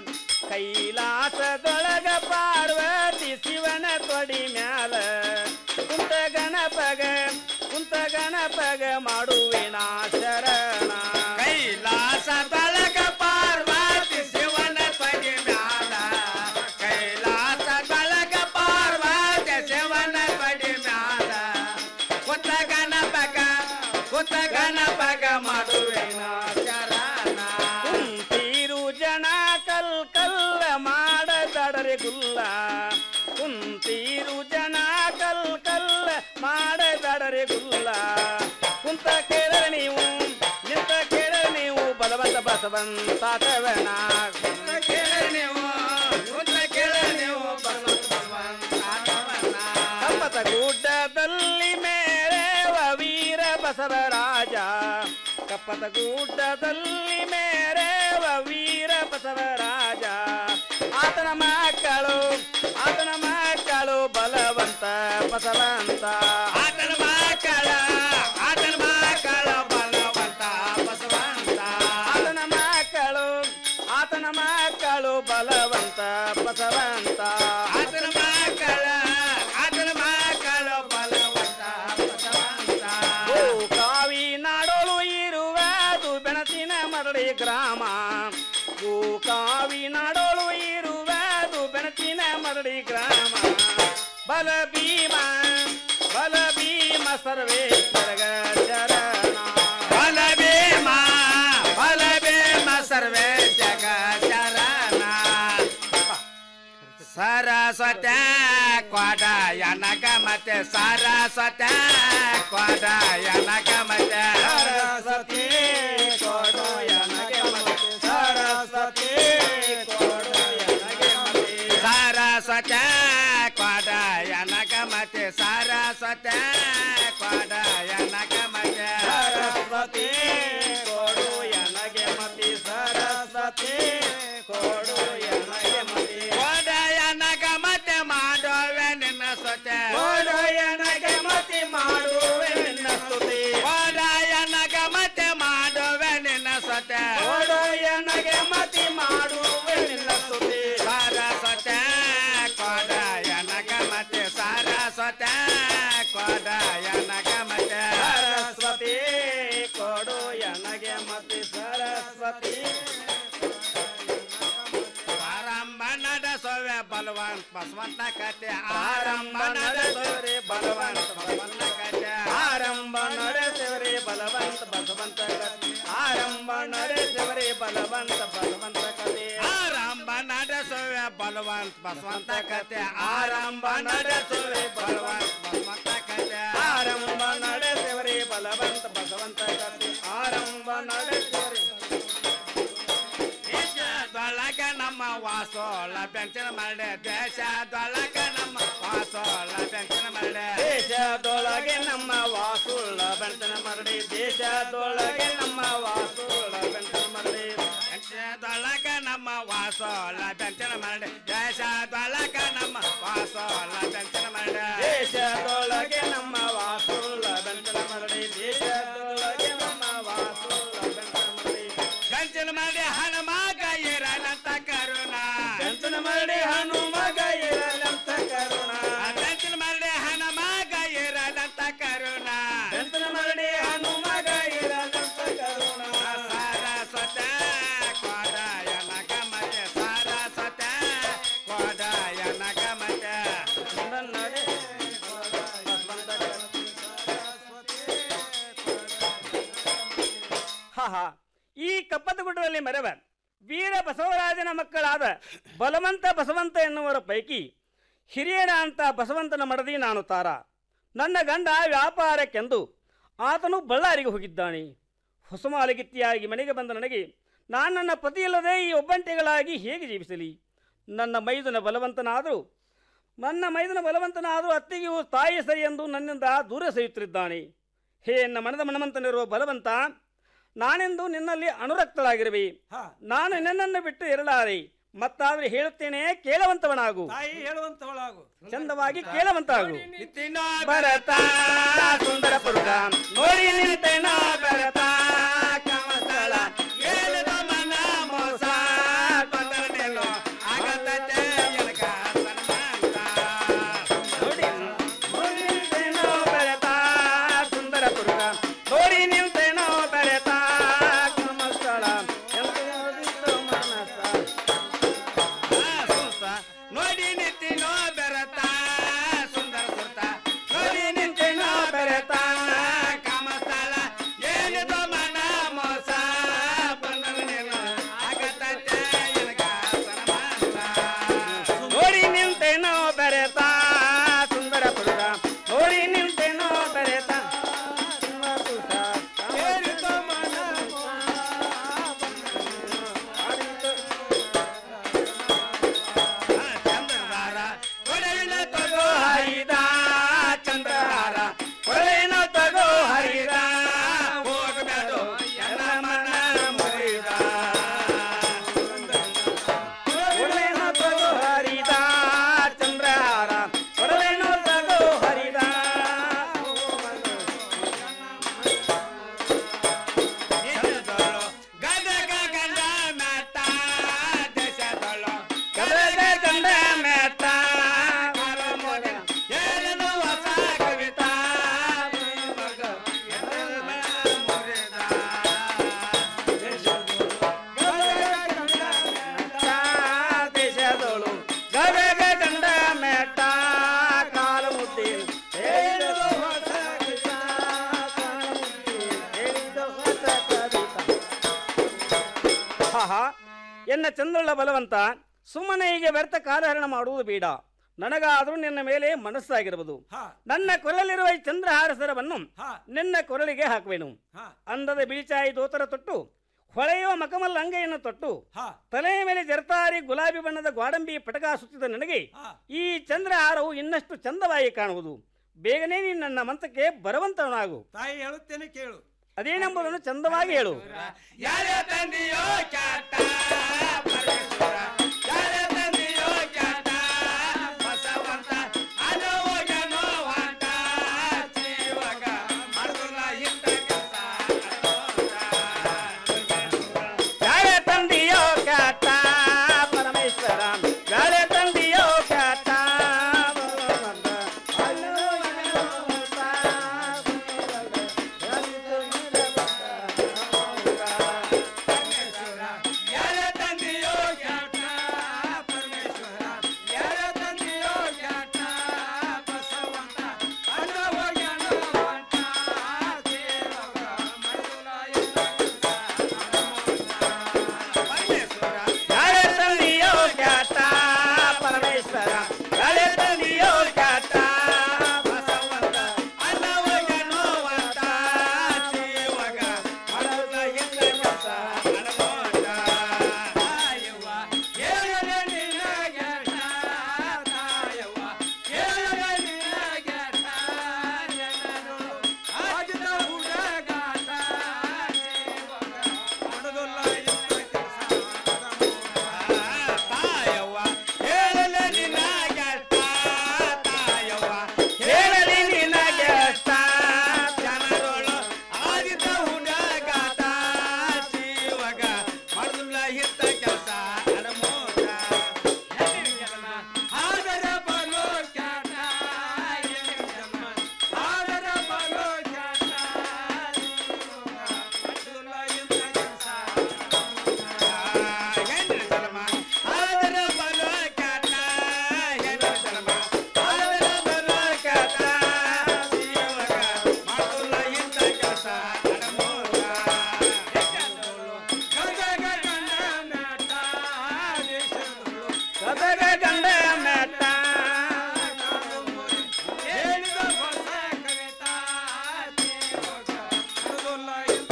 ಕೈಲಾಸದೊಳಗ ಪಾರ್ವತಿ ಶಿವನ ತೊಡಿ ಮ್ಯಾಲ ಕುಂತ ಗಣಪಗ ಕುಂತ ಗಣಪಗ ಮಾಡುವಿನ ಶರಣ ಕೈಲಾಸದೊಳಗ ಪಾರ್ವತಿ ಶಿವನ ತೊಡಿ ಮ್ಯಾಲ ಕೈಲಾಸದೊಳಗ ಪಾರ್ವತಿ ಶಿವನ ತೊಡಿ ಮ್ಯಾಲ ಕುಂತ ಗಣಪಗ ಕುಂತ ಗಣಪಗ ಮಾಡುವಿನ ಶರಣ ಕುಂತೀರು ಜನ ಕಲ್ ಕಲ್ಲ ಮಾಡದಡರೆ ಗುಲ್ಲ ಕುಂತೀರು ಜನ ಕಲ್ ಕಲ್ಲ ಮಾಡದಡರೆ ಗುಲ್ಲ ಕುಂತ ಕೇಳ ನೀವು ನಿಂತ ಕೇಳ ನೀವು ಬಲವಂತ ಬಸವಂತಾಟವನ ಕುಂತ ಕೇಳ ನೀವು ಕುಂತ ಕೇಳ ನೀವು ಬಸವಂತ ಬಸವಂತಾಟವನ ಕಪ್ಪತ ಗುಡ್ಡದಲ್ಲಿ ಮೇರೆವ ವೀರ ಬಸವರಾಜ ಕಪ್ಪತ ಗುಡ್ಡದಲ್ಲಿ ಮೇರೆವ ವೀರ ಬಸವರಾಜ ಆತನ ಮಕ್ಕಳು ಆತನ ಮಕ್ಕಳು ಬಲವಂತ ಬಸವಂತ ಆತನ ಮಕ್ಕಳ ಆತನ ಮಕ್ಕಳ ಬಲವಂತ ಬಸವಂತ ಆತನ ಮಕ್ಕಳು ಆತನ ಮಕ್ಕಳು ಬಲವಂತ ಬಸವಂತ ಆತನ ಮಕ್ಕಳ ಆತನ ಮಕ್ಕಳು ಬಲವಂತ ಬಸವಂತ ಓ ಕಾವಿ ನಾಡೋಳು ಇರುವುದು ಬೆಣಸಿನ ಮರಳಿ ಗ್ರಾಮ ಓ ಕಾವಿ ನಾಡೋಳು ಇರುವುದು ಬೆಣಸಿನ ಮರಳಿ ಗ್ರಾಮ ಬಲ ಭೀಮ ಬಲ ಭೀಮ ಸರ್ವೇಶ್ವರಗ ಚರಣ ಬಲ ಭೀಮ ಬಲ ಭೀಮ ಸರ್ವೇಶ್ವರ ಚರಣ ಸರಸ್ವತ ಕ್ವಾಡಯನ ಗಮತೆ ಸರಸ್ವತ ಕ್ವಾಡಯನ ಗಮತೆ ಸರಸ್ವತಿ ಕೊಡೋಯನ ಗಮತೆ ಸರಸ್ವತಿ ಕೊಡೋಯನ ಗಮತೆ ಸರಸ್ವತ ಕ್ವಾಡಯನ ಗಮತೆ ಸರಸ್ವತ ಕ್ವಾಡಯನ ಗಮತೆ ಸರಸ್ವತಿ ಕೊಡೋಯನ ಗಮತಿ ಸರಸ್ವತಿ ಕೊಡೋಯನ ಗಮತಿ ಕೊಡಯನ ಗಮತೆ ಮಾಡುವೆ ನಿನ್ನ ಸ್ವತೆ ಕೊಡಯನ ಗಮತಿ ಮಾಡುವೆ ನಿನ್ನ ಸ್ತುತಿ ಕೊಡಯನ ಗಮತೆ ಮಾಡುವೆ ನಿನ್ನ ಸ್ವತೆ ಕೊಡಯನ ಗಮತಿ ಮಾಡುವೆ ನಿನ್ನ ಸ್ತುತಿ ಸರಸ್ವತ ಕೊಡಯನ ಗಮತೆ ಸರಸ್ವತ ಕೊಡಯನ ಗಮತೆ ಸರಸ್ವತಿ ಕೊಡು ಎನಗೆ ಮತಿ ಸರಸ್ವತಿ ಆರಂಭ ನಡೆಸೋವೆ ಬಲವಂತ ಬಸವಂತ ಕತೆ ಆರಂಭ ನಡೆಸೋರೆ ಬಲವಂತ ಬಸವಂತ ಕತೆ ಆರಂಭ ನಡೆಸೋರೆ ಬಲವಂತ ಬಸವಂತ ಕತೆ ಆರಂಭ ನಡೆಸೋರೆ ಬಲವಂತ ಬಸವಂತ ಕತೆ ಆರಂಭ ನಡೆಸೋವೆ ಬಲವಂತ ಬಸವಂತ ಕತೆ ಆರಂಭ ನಡೆಸೋರೆ ಬಲವಂತ ಬಸವಂತ ಕತೆ ಆರಂಭ ನಡೆಸೋರೆ ಬಲವಂತ ಬಸವಂತ ಕತೆ ಆರಂಭ ನಡೆಸೋರೆ ದೇಶದೊಳಗ ನಮ್ಮ ವಾಸೋಳ ಬೆಂಚನ ಮರಡೆ ದೇಶದೊಳಗ ನಮ್ಮ ವಾಸೋಳ ಬೆಂಚನ ಮರಡೆ ದೇಶದೊಳಗೆ ನಮ್ಮ ವಾಸುಳ್ಳ ಬೆಂಚನ ಮರಡಿ ದೇಶದೊಳಗೆ ನಮ್ಮ ವಾಸುಳ್ಳ ಬೆಂಚನ ಮರಡಿ ದೇಶದೊಳಗ ನಮ್ಮ ವಾಸೋಳ ಬೆಂಚನ ಮರಡೆ ದೇಶದೊಳಗ ನಮ್ಮ ವಾಸೋಳ ಬೆಂಚನ ಮರಡೆ ದೇಶದೊಳಗೆ ನಮ್ಮ ವಾಸುಳ್ಳ ಬೆಂಚನ ಮರಡಿ ದೇಶದೊಳಗೆ ನಮ್ಮ ವಾಸುಳ್ಳ ಬೆಂಚನ ಮರಡಿ ಗಂಚನ ಮಾಡಿ ಹನುಮಾಗ ಇರಲಂತ ಕರುಣ ಗಂಚನ ಮಾಡಿ ಹನುಮಾಗ ಇರಲಂತ ಕರುಣ ಗಂಚನ ಮಾಡಿ ಹನುಮಾಗ ಇರಲಂತ ಕರುಣ ಗಂಚನ ಮಾಡಿ ಹನುಮಾಗ ಇರಲಂತ ಕರುಣ ಸರಸ್ವತ ಕೊಡಯನ ಗಮತೆ ಸರಸ್ವತ ಕೊಡಯನ ಗಮತೆ ನಡೆ ಹಾ ಹಾ ಈ ಕಪ್ಪತ್ತಗುಡ್ಡದಲ್ಲಿ ಮೆರವ ವೀರ ಬಸವರಾಜನ ಮಕ್ಕಳಾದ ಬಲವಂತ ಬಸವಂತ ಎನ್ನುವರ ಪೈಕಿ ಹಿರಿಯಣ ಅಂತ ಬಸವಂತನ ಮಡದಿ ನಾನು ತಾರ ನನ್ನ ಗಂಡ ವ್ಯಾಪಾರಕ್ಕೆಂದು ಆತನು ಬಳ್ಳಾರಿಗೆ ಹೋಗಿದ್ದಾನೆ ಹೊಸಮಾಲಗಿತ್ತಿಯಾಗಿ ಮನೆಗೆ ಬಂದ ನನಗೆ ನಾನು ನನ್ನ ಪತಿಯಿಲ್ಲದೆ ಈ ಒಬ್ಬಂಟಿಗಳಾಗಿ ಹೇಗೆ ಜೀವಿಸಲಿ ನನ್ನ ಮೈದುನ ಬಲವಂತನಾದರೂ ನನ್ನ ಮೈದನ ಬಲವಂತನಾದರೂ ಅತ್ತಿಗೆಯು ತಾಯಿ ಸರಿ ಎಂದು ನನ್ನಿಂದ ದೂರ ಸರಿಯುತ್ತಿದ್ದಾನೆ ಹೇ ನನ್ನ ಮನದ ಮನಮಂತನಿರುವ ಬಲವಂತ ನಾನೆಂದು ನಿನ್ನಲ್ಲಿ ಅನುರಕ್ತಳಾಗಿರುವೆ ನಾನು ನಿನ್ನನ್ನು ಬಿಟ್ಟು ಇರಲಾರೆ ಮತ್ತಾದ್ರೆ ಹೇಳುತ್ತೇನೆ ಕೇಳವಂತವನಾಗು ತಾಯಿ ಹೇಳುವಂತವಳಾಗು ಚಂದವಾಗಿ ಕೇಳವಂತಾಗು ಭರತ ಸುಂದರ ಪುರುಷ ನೋಡಿ ನಿಂತೇನ ಭರತ ಕಮತಳ ಏಳದ ಮನ ಮೋಸ ಬಂದನೇನೋ ಆಗತತೆ ಎನಕ ಸನ್ಮಾನ ನೋಡಿ ನೋಡಿ ನಿಂತೇನೋ ಭರತ ಸುಂದರ ಪುರುಷ ನೋಡಿ ನಿಂತೇನೋ ಭರತ ಕಮತಳ ಎಂತ ಮನಸ ಸುತ್ತ ನೋಡಿ ನಿಂತಿನೋ ಬೆರತ ಸುಂದರ ಸುತ್ತ ನೋಡಿ ನಿಂತಿನೋ ಬೆರತ ಕಾಮಸ್ಥಳ ಏನಿದು ಮನ ಮೋಸ ಬಂದವನೇನು ಆಗತತೆ ಎನಗ ಸನ್ಮಾನ ನೋಡಿ ನಿಂತೇನೋ ಬೆರೆತ ಸುಂದರ ಪುರುಷ ನೋಡಿ ನಿಂತೇನೋ ಬೆರೆತ ಸುಂದರ ಪುರುಷ ಏನಿದು ಮನ ಚಂದ್ರದಾರ ಎನ್ನ ಚಂದ್ರುಳ್ಳ ಬಲವಂತ ಸುಮ್ಮನೆ ಈಗ ವ್ಯರ್ಥ ಕಾಲಹರಣ ಮಾಡುವುದು ಬೇಡ ನನಗಾದರೂ ನಿನ್ನ ಮೇಲೆ ಮನಸ್ಸಾಗಿರುವುದು ನನ್ನ ಕೊರಲಿರುವ ಈ ಚಂದ್ರಹಾರ ಸರವನ್ನು ನಿನ್ನ ಕೊರಳಿಗೆ ಹಾಕುವೆನು ಅಂದದ ಬಿಳಿಚಾಯಿ ದೋತರ ತೊಟ್ಟು ಹೊಳೆಯುವ ಮಕಮಲ್ಲ ಅಂಗೈಯನ್ನು ತೊಟ್ಟು ತಲೆಯ ಮೇಲೆ ಜರತಾರಿ ಗುಲಾಬಿ ಬಣ್ಣದ ಗ್ವಾಡಂಬಿ ಪಟಕ ಸುತ್ತಿದ ನನಗೆ ಈ ಚಂದ್ರಹಾರವು ಇನ್ನಷ್ಟು ಚಂದವಾಗಿ ಕಾಣುವುದು ಬೇಗನೆ ನೀನು ನನ್ನ ಮಂತಕ್ಕೆ ಬರುವಂತವನಾಗು ತಾಯಿ ಹೇಳುತ್ತೇನೆ ಕೇಳು ಅದೇನೆಂಬುದನ್ನು ಚಂದವಾಗಿ ಹೇಳು ಯಾರೇ ತಂದೆಯೋ ಚಾಟ ಪರಮೇಶ್ವರ ಯಾರೇ ತಂದೆಯೋ ಚಾಟ ಬಸವಂತ ಅದು ಹೋಗ್ಯಾನೋ ವಾಟ ಜೀವಗ ಮಾಡುದಿಲ್ಲ ಇಂಥ ಕೆಲಸ ಯಾಳೆ ತಂದಿಯೋ ಕ್ಯಾಟ ಪರಮೇಶ್ವರ ಯಾಳೆ ತಂದಿಯೋ ಕ್ಯಾಟ ಯಾರೇ ತಂದೆಯೋ ಚಾಟ ಪರಮೇಶ್ವರ ಯಾರೇ ತಂದೆಯೋ ಚಾಟ ಬಸವಂತ ಅದು ಹೋಗ್ಯಾನೋ ವಾಟ ಜೀವಗ ಮಾಡುದಿಲ್ಲ ಇಂಥ ಯಾಳೆ ತಂದಿಯೋ ಕ್ಯಾಟ ಪರಮೇಶ್ವರ ಯಾಳೆ ತಂದಿಯೋ ಕ್ಯಾಟ ಬಸವಂತ ಅನ್ನ ಹೋಗ್ಯಾನೋ ವಾಟ ಜೀವಗ ಮಾಡುವುದ ಇಂಥ ಕೆಲಸ ಹೇಳಲಿ ನಿನಗೆ ಅಷ್ಟ ಜನರೊಳು ಆದಿತ ಹುಡುಗಾಟ ಜೀವಗ ಮಾಡುಲ್ಲ ಇಂಥ ಕೆಲಸ ಅಡಮೋಟ ಆದರ ಬಲೋ ಕ್ಯಾಟ ಆದರ ಬಲೋ ಕ್ಯಾಟ ಮಾಡುದಿಲ್ಲ ಇಂಥ ಕೆಲಸ ಆದರ ಬಲ ಕಾಟ ಹೆಣ್ಣು ಜನ್ಮ ಆದರ ಬಲ ಕಾಟ ಜೀವಗ ಮಾಡುಲ್ಲ ಇಂಥ ಕೆಲಸ ಅಡಮೋಟ ಗದಗ ಗಂಡ ಮೆಟ್ಟ ಹೇಳಿದ ಹೊಸ ಕವಿತಾ ಮಾಡುದಿಲ್ಲ ಇಂಥ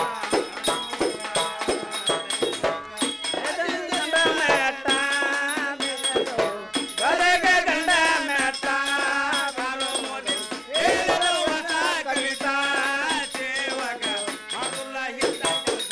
ಗಂಡ ಮೆಟ್ಟ ಗದಗ ಗಂಡ ಮೆಟ್ಟ ಬಾಳು ಮೋದಿ ಹೇಳಿದ ಹೊಸ ಕವಿತಾ ಜೀವಗ ಮಾಡುಲ್ಲ ಇಂಥ ಕೆಲಸ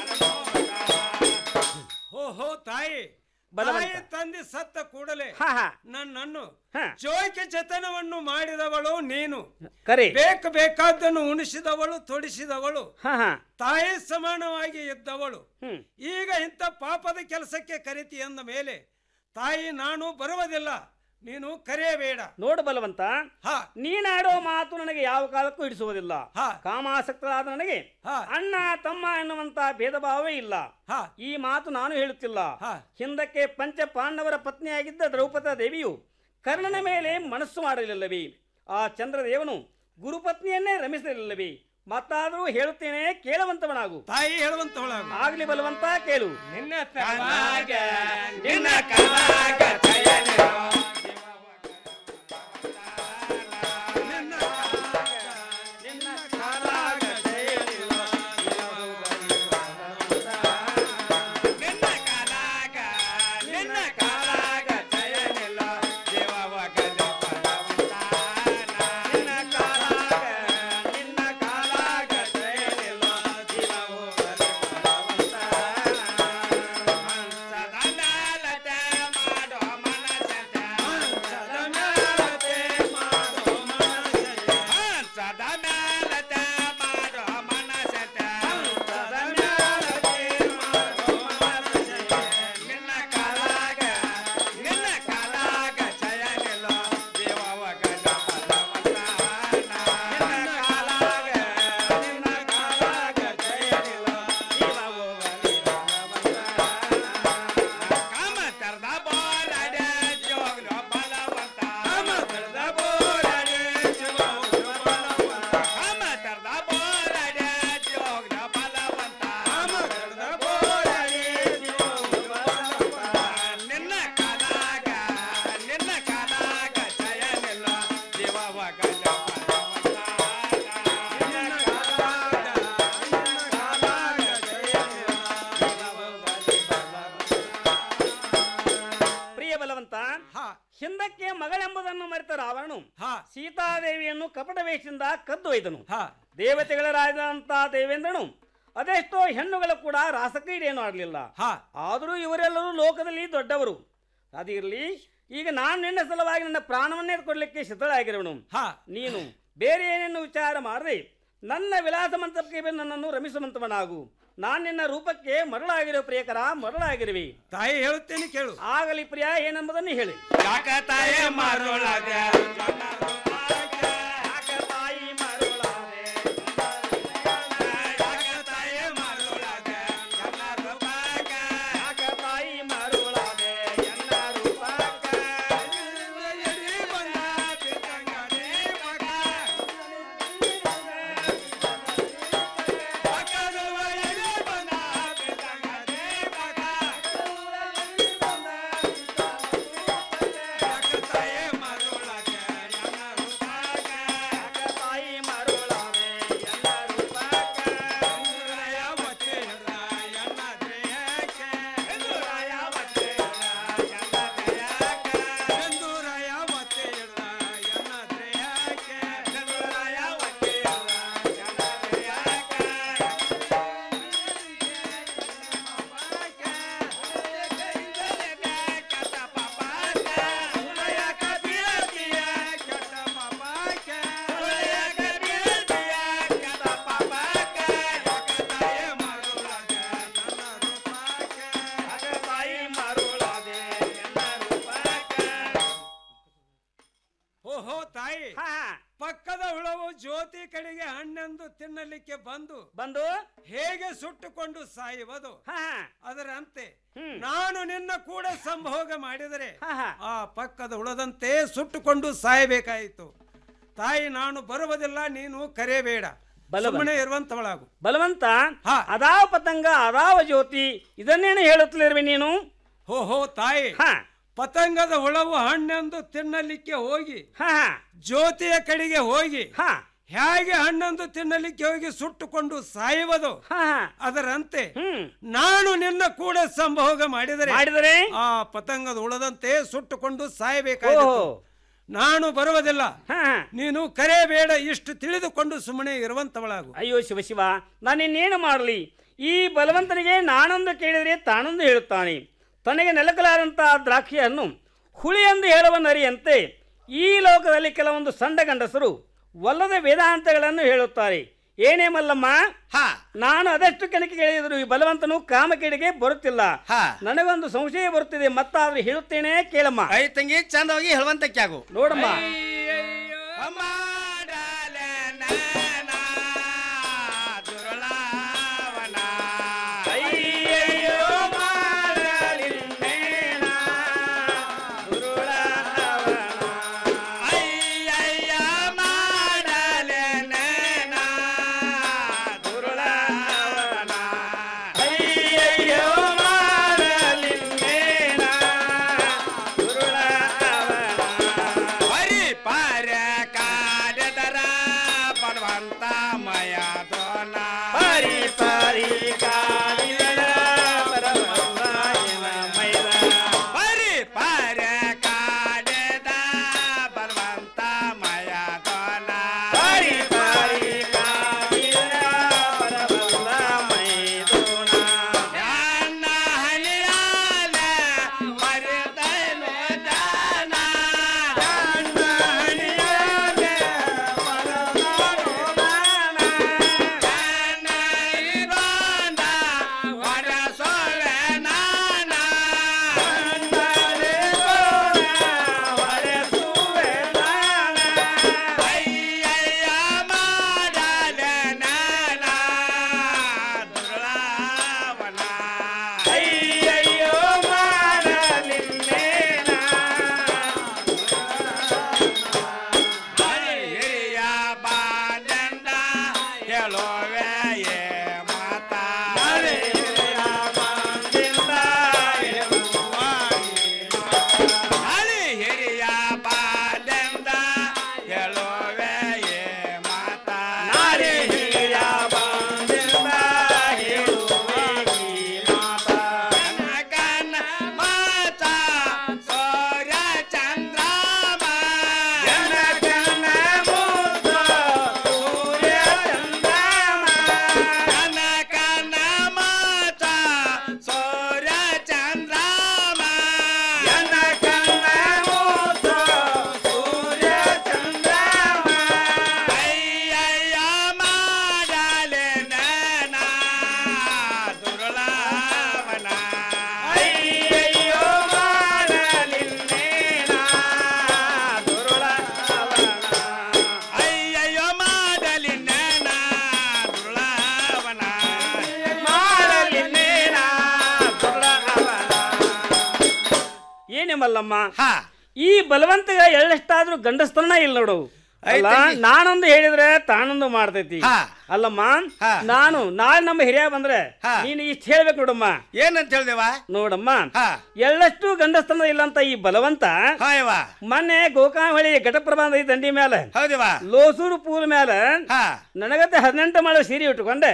ಓಹೋ ತಾಯಿ ಬಲವಂತ. ತಾಯಿ ತಂದೆ ಸತ್ತ ಕೂಡಲೇ ಹಾ, ಹಾ. ನನ್ನನ್ನು ಹಾ. ಜೋಯ್ಕೆ ಜತನವನ್ನು ಮಾಡಿದವಳು ನೀನು ಕರೆ ಬೇಕು ಬೇಕಾದ್ದನ್ನು ಉಣಿಸಿದವಳು ತೊಡಿಸಿದವಳು ಹಾ ಹಾ ತಾಯಿ ಸಮಾನವಾಗಿ ಇದ್ದವಳು ಹ್ಮ್. ಈಗ ಇಂಥ ಪಾಪದ ಕೆಲಸಕ್ಕೆ ಕರಿತಿ ಅಂದ ಮೇಲೆ ತಾಯಿ ನಾನು ಬರುವುದಿಲ್ಲ ನೀನು ಕರೆಯಬೇಡ ನೋಡು ಬಲವಂತ ಹಾ ನೀನಾಡೋ ಮಾತು ನನಗೆ ಯಾವ ಕಾಲಕ್ಕೂ ಹಿಡಿಸುವುದಿಲ್ಲ ಹಾ. ಕಾಮಾಸಕ್ತರಾದ ನನಗೆ ಹಾ. ಅಣ್ಣ ತಮ್ಮ ಎನ್ನುವಂತ ಭೇದ ಭಾವವೇ ಇಲ್ಲ ಹಾ. ಈ ಮಾತು ನಾನು ಹೇಳುತ್ತಿಲ್ಲ ಹಾ. ಹಿಂದಕ್ಕೆ ಪಂಚ ಪಾಂಡವರ ಪತ್ನಿಯಾಗಿದ್ದ ದ್ರೌಪದ ದೇವಿಯು ಕರ್ಣನ ಮೇಲೆ ಮನಸ್ಸು ಮಾಡಲಿಲ್ಲವೇ ಆ ಚಂದ್ರದೇವನು ಗುರುಪತ್ನಿಯನ್ನೇ ರಮಿಸಲಿಲ್ಲವೇ ಮತ್ತಾದರೂ ಹೇಳುತ್ತೇನೆ ಕೇಳುವಂತವನಾಗು ತಾಯಿ ಹೇಳುವಂತವಳಾಗು ಆಗ್ಲಿ ಬಲವಂತ ಕೇಳು ನಿನ್ನ ನಿನ್ನ ಕಲಾಗ ಮಾಡೋ ಬಲವಂತ ಹಿಂದಕ್ಕೆ ಮಗಳೆಂಬುದನ್ನು ಮರೆತ ರಾವಣನು ಸೀತಾದೇವಿಯನ್ನು ಕಪಟ ವೇಷದಿಂದ ಕದ್ದು ಒಯ್ದನು ದೇವತೆಗಳ ರಾಜದಂತ ದೇವೇಂದ್ರನು ಅದೆಷ್ಟೋ ಹೆಣ್ಣುಗಳು ಕೂಡ ರಾಸಕ್ರೀಡೆಯನ್ನು ಆಡಲಿಲ್ಲ ಆದರೂ ಇವರೆಲ್ಲರೂ ಲೋಕದಲ್ಲಿ ದೊಡ್ಡವರು ಅದಿರಲಿ ಈಗ ನಾನು ನಿನ್ನ ಸಲುವಾಗಿ ನನ್ನ ಪ್ರಾಣವನ್ನೇ ಕೊಡ್ಲಿಕ್ಕೆ ಸಿದ್ಧಳಾಗಿರುವನು ನೀನು ಬೇರೆ ಏನೇನು ವಿಚಾರ ಮಾಡದೆ ನನ್ನ ವಿಲಾಸ ಮಂಟಪಕ್ಕೆ ಬಂದು ನನ್ನನ್ನು ರಮಿಸುವಂತವನಾಗು ನಾನು ನಿನ್ನ ರೂಪಕ್ಕೆ ಮರಳಾಗಿರೋ ಪ್ರಿಯಕರ ಮರಳಾಗಿರುವೆ ತಾಯಿ ಹೇಳುತ್ತೇನೆ ಕೇಳು ಆಗಲಿ ಪ್ರಿಯ ಏನೆಂಬುದನ್ನು ಹೇಳಿ ಯಾಕ ತಾಯಿ ಮರಳಾಗ ಓಹೋ ತಾಯಿ ಪಕ್ಕದ ಹುಳವು ಜ್ಯೋತಿ ಕಡೆಗೆ ಹಣ್ಣೆಂದು ತಿನ್ನಲಿಕ್ಕೆ ಬಂದು ಬಂದು ಹೇಗೆ ಸುಟ್ಟುಕೊಂಡು ಸಾಯುವುದು ಅದರಂತೆ ನಾನು ನಿನ್ನ ಕೂಡ ಸಂಭೋಗ ಮಾಡಿದರೆ ಆ ಪಕ್ಕದ ಹುಳದಂತೆ ಸುಟ್ಟುಕೊಂಡು ಸಾಯಬೇಕಾಯಿತು ತಾಯಿ ನಾನು ಬರುವುದಿಲ್ಲ ನೀನು ಕರೆಯಬೇಡ ಬಲವಂತ. ಸುಮ್ಮನೆ ಇರುವಂತವಳಾಗು ಬಲವಂತ ಅದಾವ ಪತಂಗ ಅದಾವ ಜ್ಯೋತಿ ಇದನ್ನೇನು ಹೇಳುತ್ತಲಿರುವೆ ನೀನು ಹೋ ಹೋ ತಾಯಿ ಪತಂಗದ ಹುಳವು ಹಣ್ಣೆಂದು ತಿನ್ನಲಿಕ್ಕೆ ಹೋಗಿ ಜ್ಯೋತಿಯ ಕಡೆಗೆ ಹೋಗಿ ಹೇಗೆ ಹಣ್ಣೆಂದು ತಿನ್ನಲಿಕ್ಕೆ ಹೋಗಿ ಸುಟ್ಟುಕೊಂಡು ಸಾಯುವುದು ಅದರಂತೆ ನಾನು ನಿನ್ನ ಕೂಡ ಸಂಭೋಗ ಮಾಡಿದರೆ ಮಾಡಿದರೆ? ಆ ಪತಂಗದ ಹುಳದಂತೆ ಸುಟ್ಟುಕೊಂಡು ಸಾಯಬೇಕಾಯಿತು ಓಹೋ. ನಾನು ಬರುವುದಿಲ್ಲ ನೀನು ಕರೆಯಬೇಡ ಇಷ್ಟು ತಿಳಿದುಕೊಂಡು ಸುಮ್ಮನೆ ಇರುವಂತವಳಾಗು ಅಯ್ಯೋ ಶಿವ ಶಿವ ನಾನಿನ್ನೇನು ಮಾಡಲಿ ಈ ಬಲವಂತನಿಗೆ ನಾನೊಂದು ಕೇಳಿದರೆ ತಾನೊಂದು ಹೇಳುತ್ತಾನೆ ತನಗೆ ನೆಲಕಲಾದಂತಹ ದ್ರಾಕ್ಷಿಯನ್ನು ಹುಳಿ ಎಂದು ಹೇಳುವ ನರಿಯಂತೆ ಈ ಲೋಕದಲ್ಲಿ ಕೆಲವೊಂದು ಸಂಡ ಗಂಡಸರು ಒಲ್ಲದ ವೇದಾಂತಗಳನ್ನು ಹೇಳುತ್ತಾರೆ ಏನೇ ಮಲ್ಲಮ್ಮ ನಾನು ಅದೆಷ್ಟು ಕೆಣಕಿ ಕೇಳಿದ್ರು ಈ ಬಲವಂತನು ಕಾಮಕೇಡಿಗೆ ಬರುತ್ತಿಲ್ಲ ನನಗೊಂದು ಸಂಶಯ ಬರುತ್ತಿದೆ ಮತ್ತಾದ್ರೂ ಹೇಳುತ್ತೇನೆ ಕೇಳಮ್ಮ ಐ ತಂಗಿ ಚಂದವಾಗಿ ಹೇಳುವಂತಕ್ಕೆ ಆಗು ನೋಡಮ್ಮ ಹರಿ ಪಾರ ಕಾಡ ಮಲ್ಲಮ್ಮ ಈ ಬಲವಂತಗ ಎಳ್ಳೆಷ್ಟಾದ್ರೂ ಗಂಡಸ್ತನ ಇಲ್ಲ ನೋಡು ಅಲ್ಲ ಐತಂಗಿ. ನಾನೊಂದು ಹೇಳಿದ್ರೆ ತಾನೊಂದು ಮಾಡ್ತೈತಿ ಅಲ್ಲಮ್ಮ ನಾನು ನಾಳೆ ನಮ್ಮ ಹಿರಿಯ ಬಂದ್ರೆ ನೀನು ಇಷ್ಟ ಹೇಳ್ಬೇಕು ನೋಡಮ್ಮ ಏನಂತ ಹೇಳ್ದೇವ ನೋಡಮ್ಮ ಎಳ್ಳಷ್ಟು ಗಂಡಸ್ತನ ಇಲ್ಲ ಅಂತ ಈ ಬಲವಂತ ಮೊನ್ನೆ ಗೋಕಾವಳಿ ಘಟಪ್ರಭಾ ನದಿ ದಂಡಿ ಮೇಲೆ ಹೌದವಾ ಲೋಸೂರು ಪೂಲ್ ಮೇಲೆ ನನಗತ್ತೆ ಹದಿನೆಂಟು ಮಾಡೋ ಸೀರೆ ಉಟ್ಕೊಂಡೆ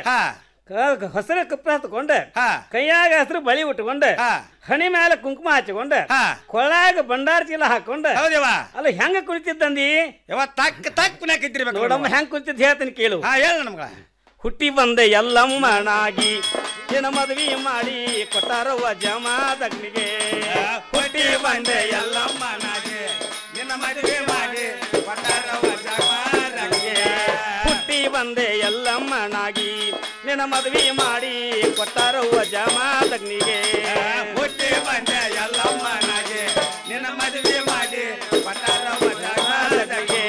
ಹಸಿರು ಕಪ್ಪ ಹತ್ಕೊಂಡೆ ಕೈಯಾಗ ಹಸಿರು ಬಳಿ ಉಟ್ಕೊಂಡೆ ಹಣಿ ಮೇಲೆ ಕುಂಕುಮ ಹಚ್ಕೊಂಡೆ ಕೊಳ್ಳಾಗ ಭಂಡಾರ ಚೀಲ ಹಾಕೊಂಡೆ ಹೌದವ್ವ. ಅಲ್ಲ ಹೆಂಗ ಕುಳಿತಿದ್ದಂದಿ ಯಾವ ತಕ್ಕ ತಕ್ಕ ಪುಣ್ಯಾಕ ಇದ್ದಿರ್ಬೇಕು ನೋಡಮ್ಮ ಹೆಂಗ್ ಕುಳಿತಿದ್ ಹೇಳ್ತೀನಿ ಕೇಳು ಹಾ ಹೇಳ ನಮ್ಗ ಹುಟ್ಟಿ ಬಂದೆ ಎಲ್ಲಮ್ಮನಾಗಿ ನಿನ್ನ ಮದ್ವಿ ಮಾಡಿ ಕೊಟ್ಟಾರವ್ವ ಜಮಾದಗ್ನಿಗೆ ಹುಟ್ಟಿ ಬಂದೆ ಎಲ್ಲಮ್ಮನಾಗಿ ನಿನ್ನ ಮದುವೆ ಮಾಡಿ ಕೊಟ್ಟಾರವ್ವ ಜಮಾದಗ್ನಿಗೆ. ಹುಟ್ಟಿ ಬಂದೆ ಎಲ್ಲಮ್ಮನಾಗಿ ನಿನ್ನ ಮದ್ವಿ ಮಾಡಿ ಕೊಟ್ಟಾರವ್ವ ಜಮಾದಗ್ನಿಗೆ ಹುಟ್ಟಿ ಬಂದೆ ಎಲ್ಲಮ್ಮನಾಗಿ ನಿನ್ನ ಮದುವೆ ಮಾಡಿ ಕೊಟ್ಟಾರವ್ವ ಜಮಾದಗ್ನಿಗೆ.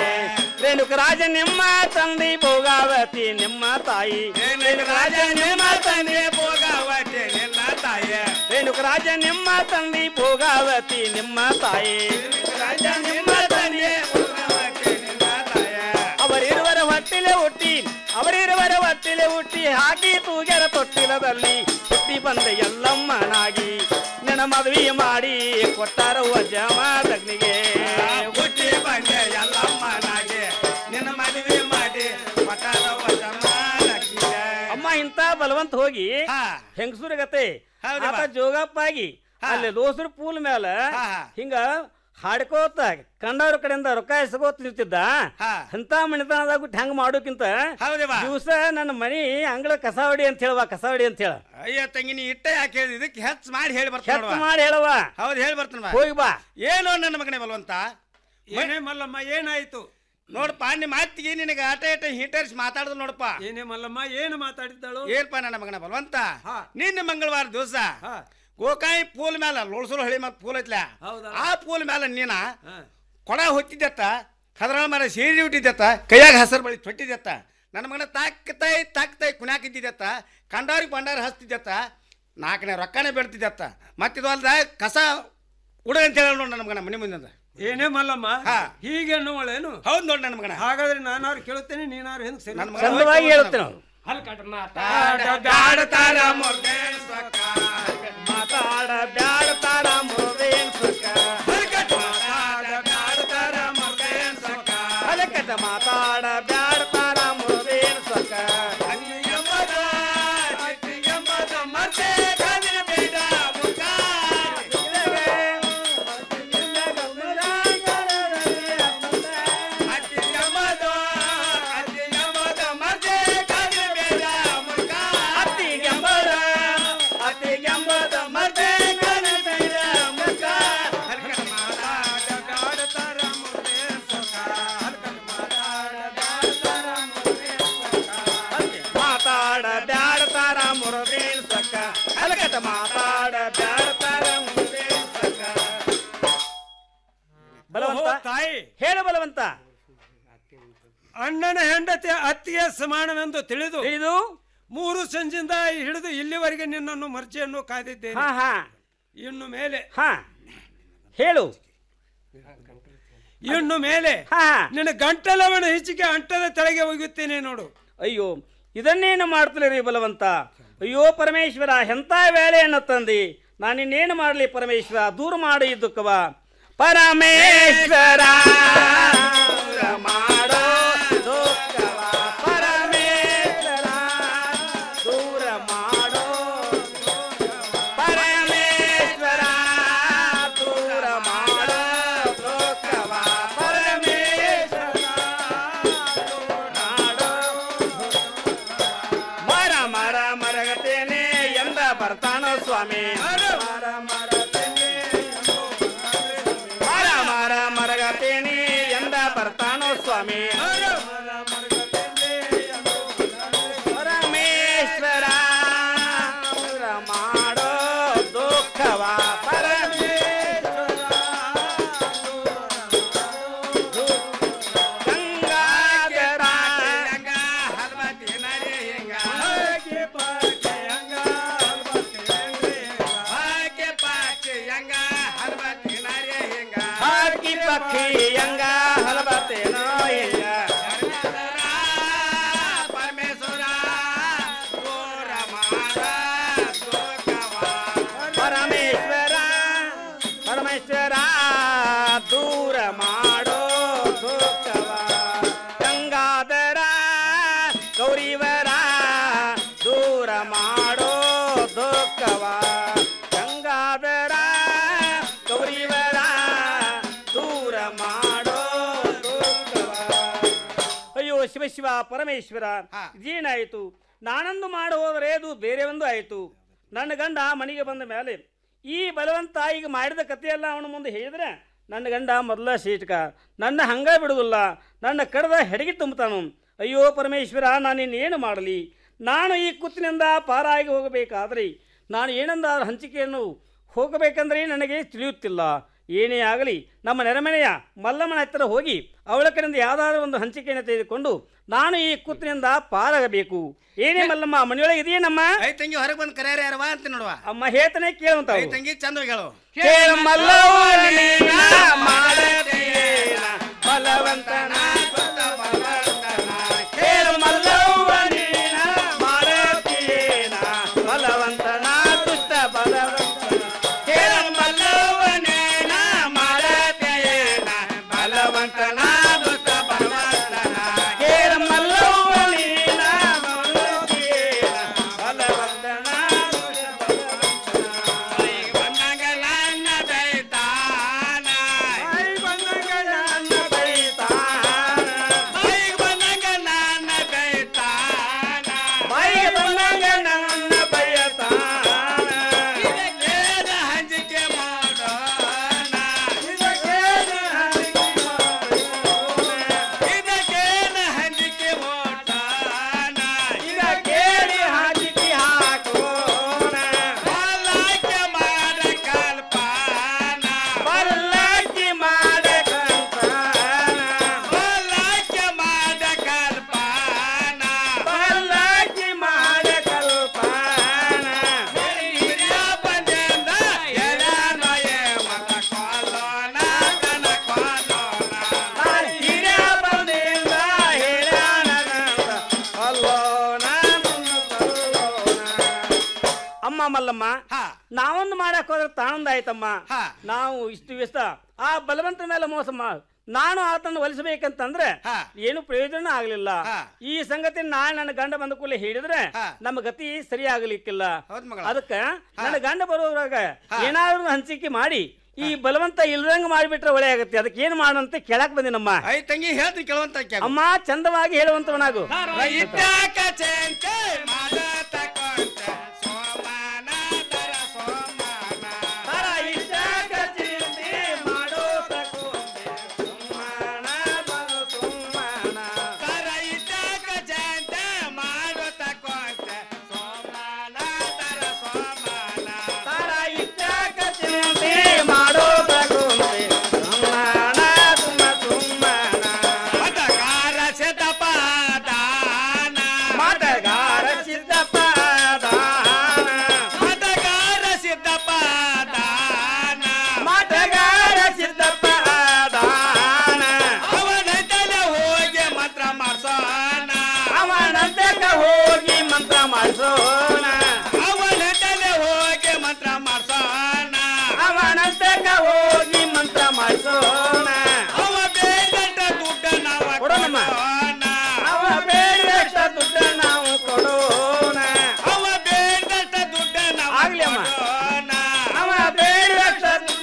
ರೇಣುಕರಾಜ ನಿಮ್ಮ ತಂದೆ ಭೋಗಾವತಿ ನಿಮ್ಮ ತಾಯಿ ರೇಣುಕರಾಜ ನಿಮ್ಮ ತಂದೆ ಭೋಗಾವತಿ ನಿನ್ನ ತಾಯಿ ರೇಣುಕರಾಜ ನಿಮ್ಮ ತಂದೆ ಭೋಗಾವತಿ ನಿಮ್ಮ ತಾಯಿ ರಾಜ ನಿಮ್ಮ ತಂದೆ ಭೋಗಾವತಿ ನಿನ್ನ ತಾಯಿ ಅವರಿರುವರ ಹೊಟ್ಟಿಲೆ ಹುಟ್ಟಿ ಅವರಿರುವರ ಹೊಟ್ಟಿಲೆ ಹುಟ್ಟಿ ಹಾಕಿ ತೂಗೆರ ತೊಟ್ಟಿಲದಲ್ಲಿ ಹುಟ್ಟಿ ಬಂದ ಎಲ್ಲಮ್ಮನಾಗಿ ನನ್ನ ಮದುವೆ ಮಾಡಿ ಕೊಟ್ಟಾರವ್ವ ಜಮಾದಗ್ನಿಗೆ ಹುಟ್ಟಿ ಬಂದೆ ಎಲ್ಲಮ್ಮನಾಗಿ ನಿನ್ನ ಮದುವೆ ಮಾಡಿ ಕೊಟ್ಟಾರವ್ವ ಜಮಾದಗ್ನಿಗೆ. ಅಮ್ಮ ಇಂತ ಬಲವಂತ ಹೋಗಿ ಹೆಂಗಸೂರಗತೆ ಹೌದವ್ವ. ಆತ ಜೋಗಪ್ಪ ಆಗಿ ಅಲ್ಲಿ ದೋಸರು ಪೂಲ್ ಮೇಲೆ ಹಿಂಗ ಹಾಡ್ಕೋತ ಕಂಡವ್ರ ಕಡೆಯಿಂದ ರೊಕ್ಕ ಎಸಗೋತ್ ನಿಂತಿದ್ದ ಅಂತ ಮಣಿತನದಾಗ ಬಿಟ್ಟು ಹೆಂಗ್ ಮಾಡೋಕ್ಕಿಂತ ದಿವಸ ನನ್ನ ಮನಿ ಅಂಗಳ ಕಸ ಹೊಡಿ ಅಂತ ಹೇಳುವ ಕಸ ಹೊಡಿ ಅಂತ ಹೇಳ ಅಯ್ಯ ತಂಗಿ ನೀ ಇಟ್ಟ ಯಾಕೆ ಹೇಳಿದ ಇದಕ್ಕೆ ಹೆಚ್ಚು ಮಾಡಿ ಹೇಳಿ ಹೆಚ್ಚು ಬರ್ತಾನೆ ಮಾಡಿ ಹೇಳವ್ವ. ಹೌದು ಹೇಳಿ ಬರ್ತಾನ ಹೋಗಿ ಬಾ. ಏನು ನನ್ನ ಮಗನೇ ಬಲ್ವಂತ ಏನೇ ಮಲ್ಲಮ್ಮ ಏನಾಯ್ತು ನೋಡಪ್ಪ ನಿಮ್ಮ ಮಾತಿಗೆ ನಿನಗೆ ಆಟ ಇಟ ಹೀಟರ್ಸ್ ಮಾತಾಡಿದ್ರು ನೋಡಪ್ಪ ಏನೇ ಮಲ್ಲಮ್ಮ ಏನು ಮಾತಾಡಿದ್ದಾಳು ಏನ್ಪ ನನ್ನ ಮಗನ ಬಲ್ವಂತ ನಿನ್ನೆ ಮಂಗಳವಾರ ದಿವಸ ಗೋಕಾಯಿ ಪೂಲ್ ಮೇಲೆ ಲೋಳ್ಸಲು ಹಳಿ ಮತ್ತೆ ಪೂಲ್ ಐತ್ಲ ಆ ಪೂಲ್ ಮೇಲೆ ನೀನ ಕೊಡ ಹೊತ್ತಿದ್ದತ್ತ ಕದ್ರ ಮರ ಸೇರಿ ಹುಟ್ಟಿದ್ದತ್ತ ಕೈಯಾಗ ಹಸರು ಬಳಿ ತೊಟ್ಟಿದ್ದತ್ತ ನನ್ನ ಮಗನ ತಾಕ್ತಾಯಿ ತಾಕ್ತಾಯಿ ಕುಣ್ಯಾಕಿದ್ದಿದ್ದತ್ತ ಕಂಡವ್ರಿಗೆ ಬಂಡಾರ ಹಚ್ತಿದ್ದತ್ತ ನಾಲ್ಕನೇ ರೊಕ್ಕನೇ ಬೆಳ್ತಿದ್ದತ್ತ ಮತ್ತಿದು ಅಲ್ದ ಕಸ ಉಡ ಅಂತ ಹೇಳ ನೋಡು ನನ್ನ ಮಗನ ಮನೆ ಮುಂದೆ ಏನೇ ಮಲ್ಲಮ್ಮ ಹೀಗೆ ಅನ್ನುವಳೇನು ಹೌದು ನೋಡಿ ನನ್ನ ಮಗನ ಹಾಗಾದ್ರೆ ನಾನಾರು ಕೇಳುತ್ತೇನೆ ನೀನಾರು ಹೆಂಗ್ ಸರಿ ನನ್ನ ಮಗ ಚಂದವಾಗಿ ಹೇಳ್ತೇನೆ ನಾವು. ಬ್ಯಾಡತಾರ ಮುರ್ದೇನ್ ಸೊಕ್ಕ. ಮಾತಾಡ ಬ್ಯಾಡತಾರ ಮುರ್ದೇನ್ ಸೊಕ್ಕ. ಬ್ಯಾಡತಾರ ಮುರ್ದೇನ್ ಸೊಕ್ಕ. ಅದಕ್ಕದ ಮಾತಾಡ ಬ್ಯಾಡತಾರ ಮುರ್ದೇನ್ ಸೊಕ್ಕ. ಎಂಬುದು, ಅತಿ ಎಂಬುದು ಮತ್ತೆ ಕದಿರ ಬೇಡ ಮುಖ. ಅತಿ ಎಂಬುದು, ಅತಿ ಎಂಬುದು ಮತ್ತೆ ಕದಿರ ಬೇಡ ಮುಖ. ಅತ್ತಿಗೆಂಬರ, ಅತ್ತಿಗೆಂಬದ ಮತ್ತೆ ಕದಿರ ಬೇಡ ಮುಖ. ಮಾತಾಡ ಬ್ಯಾಡತಾರ ಮುರ್ದೇನ್ ಸೊಕ್ಕ. ಅದಕ್ಕದ ಮಾತಾಡ ಬ್ಯಾಡತಾರ ಮುರ್ದೇನ್ ಸೊಕ್ಕ. ಬಲವಂತ ತಾಯಿ ಹೇಳು ಬಲವಂತ ಅಣ್ಣನ ಹೆಂಡತಿ ಅತ್ತಿಗೆ ಸಮಾನವೆಂದು ತಿಳಿದು ತಿಳಿದು ಮೂರು ಸಂಜಿಂದ ಹಿಡಿದು ಇಲ್ಲಿವರೆಗೆ ನಿನ್ನನ್ನು ಮರ್ಜಿಯನ್ನು ಕಾದಿದ್ದೇನೆ ಹಾ ಹಾ ಇನ್ನು ಮೇಲೆ ಹಾ ಹೇಳು ಇನ್ನು ಮೇಲೆ ಹಾ ನಿನ್ನ ಗಂಟಲವನ ಹೆಚ್ಚಿಗೆ ಅಂಟದ ತೆಳಗೆ ಒಯ್ಯುತ್ತೇನೆ ನೋಡು ಅಯ್ಯೋ ಇದನ್ನೇನು ಮಾಡ್ತಿಲ್ಲ ಬಲವಂತ ಅಯ್ಯೋ ಪರಮೇಶ್ವರ ಎಂಥ ವೇಳೆಯನ್ನು ತಂದಿ ನಾನಿನ್ನೇನು ಮಾಡಲಿ ಪರಮೇಶ್ವರ ದೂರ ಮಾಡಿ ಈ ದುಃಖವ ಪರಮೇಶ್ವರ ದೂರ ಮಾಡೋ ದುಃಖವ ಪರಮೇಶ್ವರ ದೂರ ಮಾಡೋ ಪರಮೇಶ್ವರ ದೂರ ಮಾಡೋ ದುಃಖವ ಪರಮೇಶ್ವರ ಮರ ಮರ ಮರಗತೇನೆ ಎಂದ ಬರ್ತಾನೋ ಸ್ವಾಮಿ ಮರ ಮರ ಮರಗತೇನೆ ಎಂದ ಬರ್ತಾನೋ ಸ್ವಾಮಿ ಪರಮೇಶ್ವರ ದೂರ ಮಾಡೋ ದುಃಖವ ಪರಮೇಶ್ವರ ಗಂಗಾಧರ ಹಾಗೆ ಪಾಚೆ ಹೆಂಗ ಹನುಮತಿ ಶಿವ ಶಿವ ಪರಮೇಶ್ವರ ಇದೇನಾಯಿತು ನಾನೊಂದು ಮಾಡಿ ಹೋದರೆ ಅದು ಬೇರೆ ಒಂದು ಆಯಿತು ನನ್ನ ಗಂಡ ಮನೆಗೆ ಬಂದ ಮೇಲೆ ಈ ಬಲವಂತ ಈಗ ಮಾಡಿದ ಕಥೆಯೆಲ್ಲ ಅವನ ಮುಂದೆ ಹೇಳಿದ್ರೆ ನನ್ನ ಗಂಡ ಮೊದಲ ಶೀಟಕ ನನ್ನ ಹಂಗ ಬಿಡುವುದಿಲ್ಲ ನನ್ನ ಕಡದ ಹೆಡಗಿ ತುಂಬುತ್ತಾನು ಅಯ್ಯೋ ಪರಮೇಶ್ವರ ನಾನು ಇನ್ನೇನು ಮಾಡಲಿ ನಾನು ಈ ಕುತ್ತಿನಿಂದ ಪಾರಾಗಿ ಹೋಗಬೇಕಾದ್ರೆ ನಾನು ಏನಂದಾದ ಹಂಚಿಕೆಯನ್ನು ಹೋಗಬೇಕಂದ್ರೆ ನನಗೆ ತಿಳಿಯುತ್ತಿಲ್ಲ ಏನೇ ಆಗಲಿ ನಮ್ಮ ನೆರೆಮನೆಯ ಮಲ್ಲಮ್ಮನ ಹತ್ತಿರ ಹೋಗಿ ಅವಳ ಕಡೆಯಿಂದ ಯಾವುದಾದ್ರೂ ಒಂದು ಹಂಚಿಕೆಯನ್ನು ತೆಗೆದುಕೊಂಡು ನಾನು ಈ ಕುತ್ತಿನಿಂದ ಪಾರಾಗಬೇಕು ಏನೇ ಮಲ್ಲಮ್ಮ ಮನೆಯೊಳಗೆ ಇದೆಯೇನಮ್ಮ ಐ ತಂಗಿ ಹೊರಗೆ ಬಂದು ಕರೆಯಾರ ಯಾರವ ಅಂತ ನೋಡುವ ಅಮ್ಮ ಹೇಳ್ತಾನೆ ಕೇಳುವಂತ ಐ ತಂಗಿ ಚಂದ ಹೇಳು ಕೇಳ ಮಲ್ಲವ್ವ ನೀನ ಮಾಡತೀಯೇನ ಬಲವಂತನ ಕೊಟ್ಟ ಬಲವಂತನ. ಕೇಳ ಮಲ್ಲವ್ವ ನೀನ ಮಾಡತೀಯೇನ ಬಲವಂತನ ದುಷ್ಟ ಬಲವಂತನ. ಕೇಳ ಮಲ್ಲವ್ವ ನೀನ ಮಾಡತೀಯೇನ ಬಲವಂತನ ದುಷ್ಟ ಬಲವಂತನ. ಕೇಳ ಮಲ್ಲವ್ವ ನೀನ ಮಾಡತೀಯೇನ ಬಲವಂತನ ಪಲ್ಲಕ್ಕಿ ಮಾಡ ಕಲ್ಪನ ಪಲ್ಲಕ್ಕಿ ಮಾಡ ಕಲ್ಪನ ಪಲ್ಲಕ್ಕಿ ಮಾಡ ಕಲ್ಪನ ಹಿರಿಯ ಬಂದಿಂದ ಎಡನೊಯ ಮತ ಕೊಲ್ಲೋಣ ಕನ ಕೊಲ್ಲೋಣ ಹಿರಿಯ ಬಂದಿಂದ ಹೇಳಾನಂದ ಕೊಲ್ಲೋಣ ಅಮ್ಮ ಮಲ್ಲಮ್ಮ ನಾವೊಂದು ಮಾಡಕ್ ಹೋದ್ರೆ ತಾನೊಂದು ಆಯ್ತಮ್ಮ ನಾವು ಇಷ್ಟು ದಿವಸ ಆ ಬಲವಂತ ಮೇಲೆ ಮೋಸ ಮಾ- ನಾನು ಆತನ ಒಲಿಸಬೇಕಂತಂದ್ರೆ ಏನು ಪ್ರಯೋಜನ ಆಗ್ಲಿಲ್ಲ ಈ ಸಂಗತಿ ನಾಳೆ ನನ್ನ ಗಂಡ ಬಂದ ಕೂಡಲೇ ಹೇಳಿದ್ರೆ ನಮ್ಮ ಗತಿ ಸರಿ ಆಗ್ಲಿಕ್ಕಿಲ್ಲ ಅದಕ್ಕ ನನ್ನ ಗಂಡ ಬರೋದ್ರಾಗ ಏನಾದ್ರೂ ಹಂಚಿಕೆ ಮಾಡಿ ಈ ಬಲವಂತ ಇಲ್ದಂಗ ಮಾಡಿಬಿಟ್ರೆ ಒಳ್ಳೆ ಆಗತ್ತೆ ಅದಕ್ಕೆ ಏನ್ ಮಾಡಂತ ಕೇಳಕ್ ಬಂದಿನಮ್ಮ ಐ ತಂಗಿ ಹೇಳ್ತೀನಿ ಕೇಳುವಂತ ಅಮ್ಮ ಚಂದವಾಗಿ ಹೇಳುವಂತವನಾಗು ಇಟ್ಟಾಕ ಚೆಂಕೆ ಮಾಡತಕ್ಕ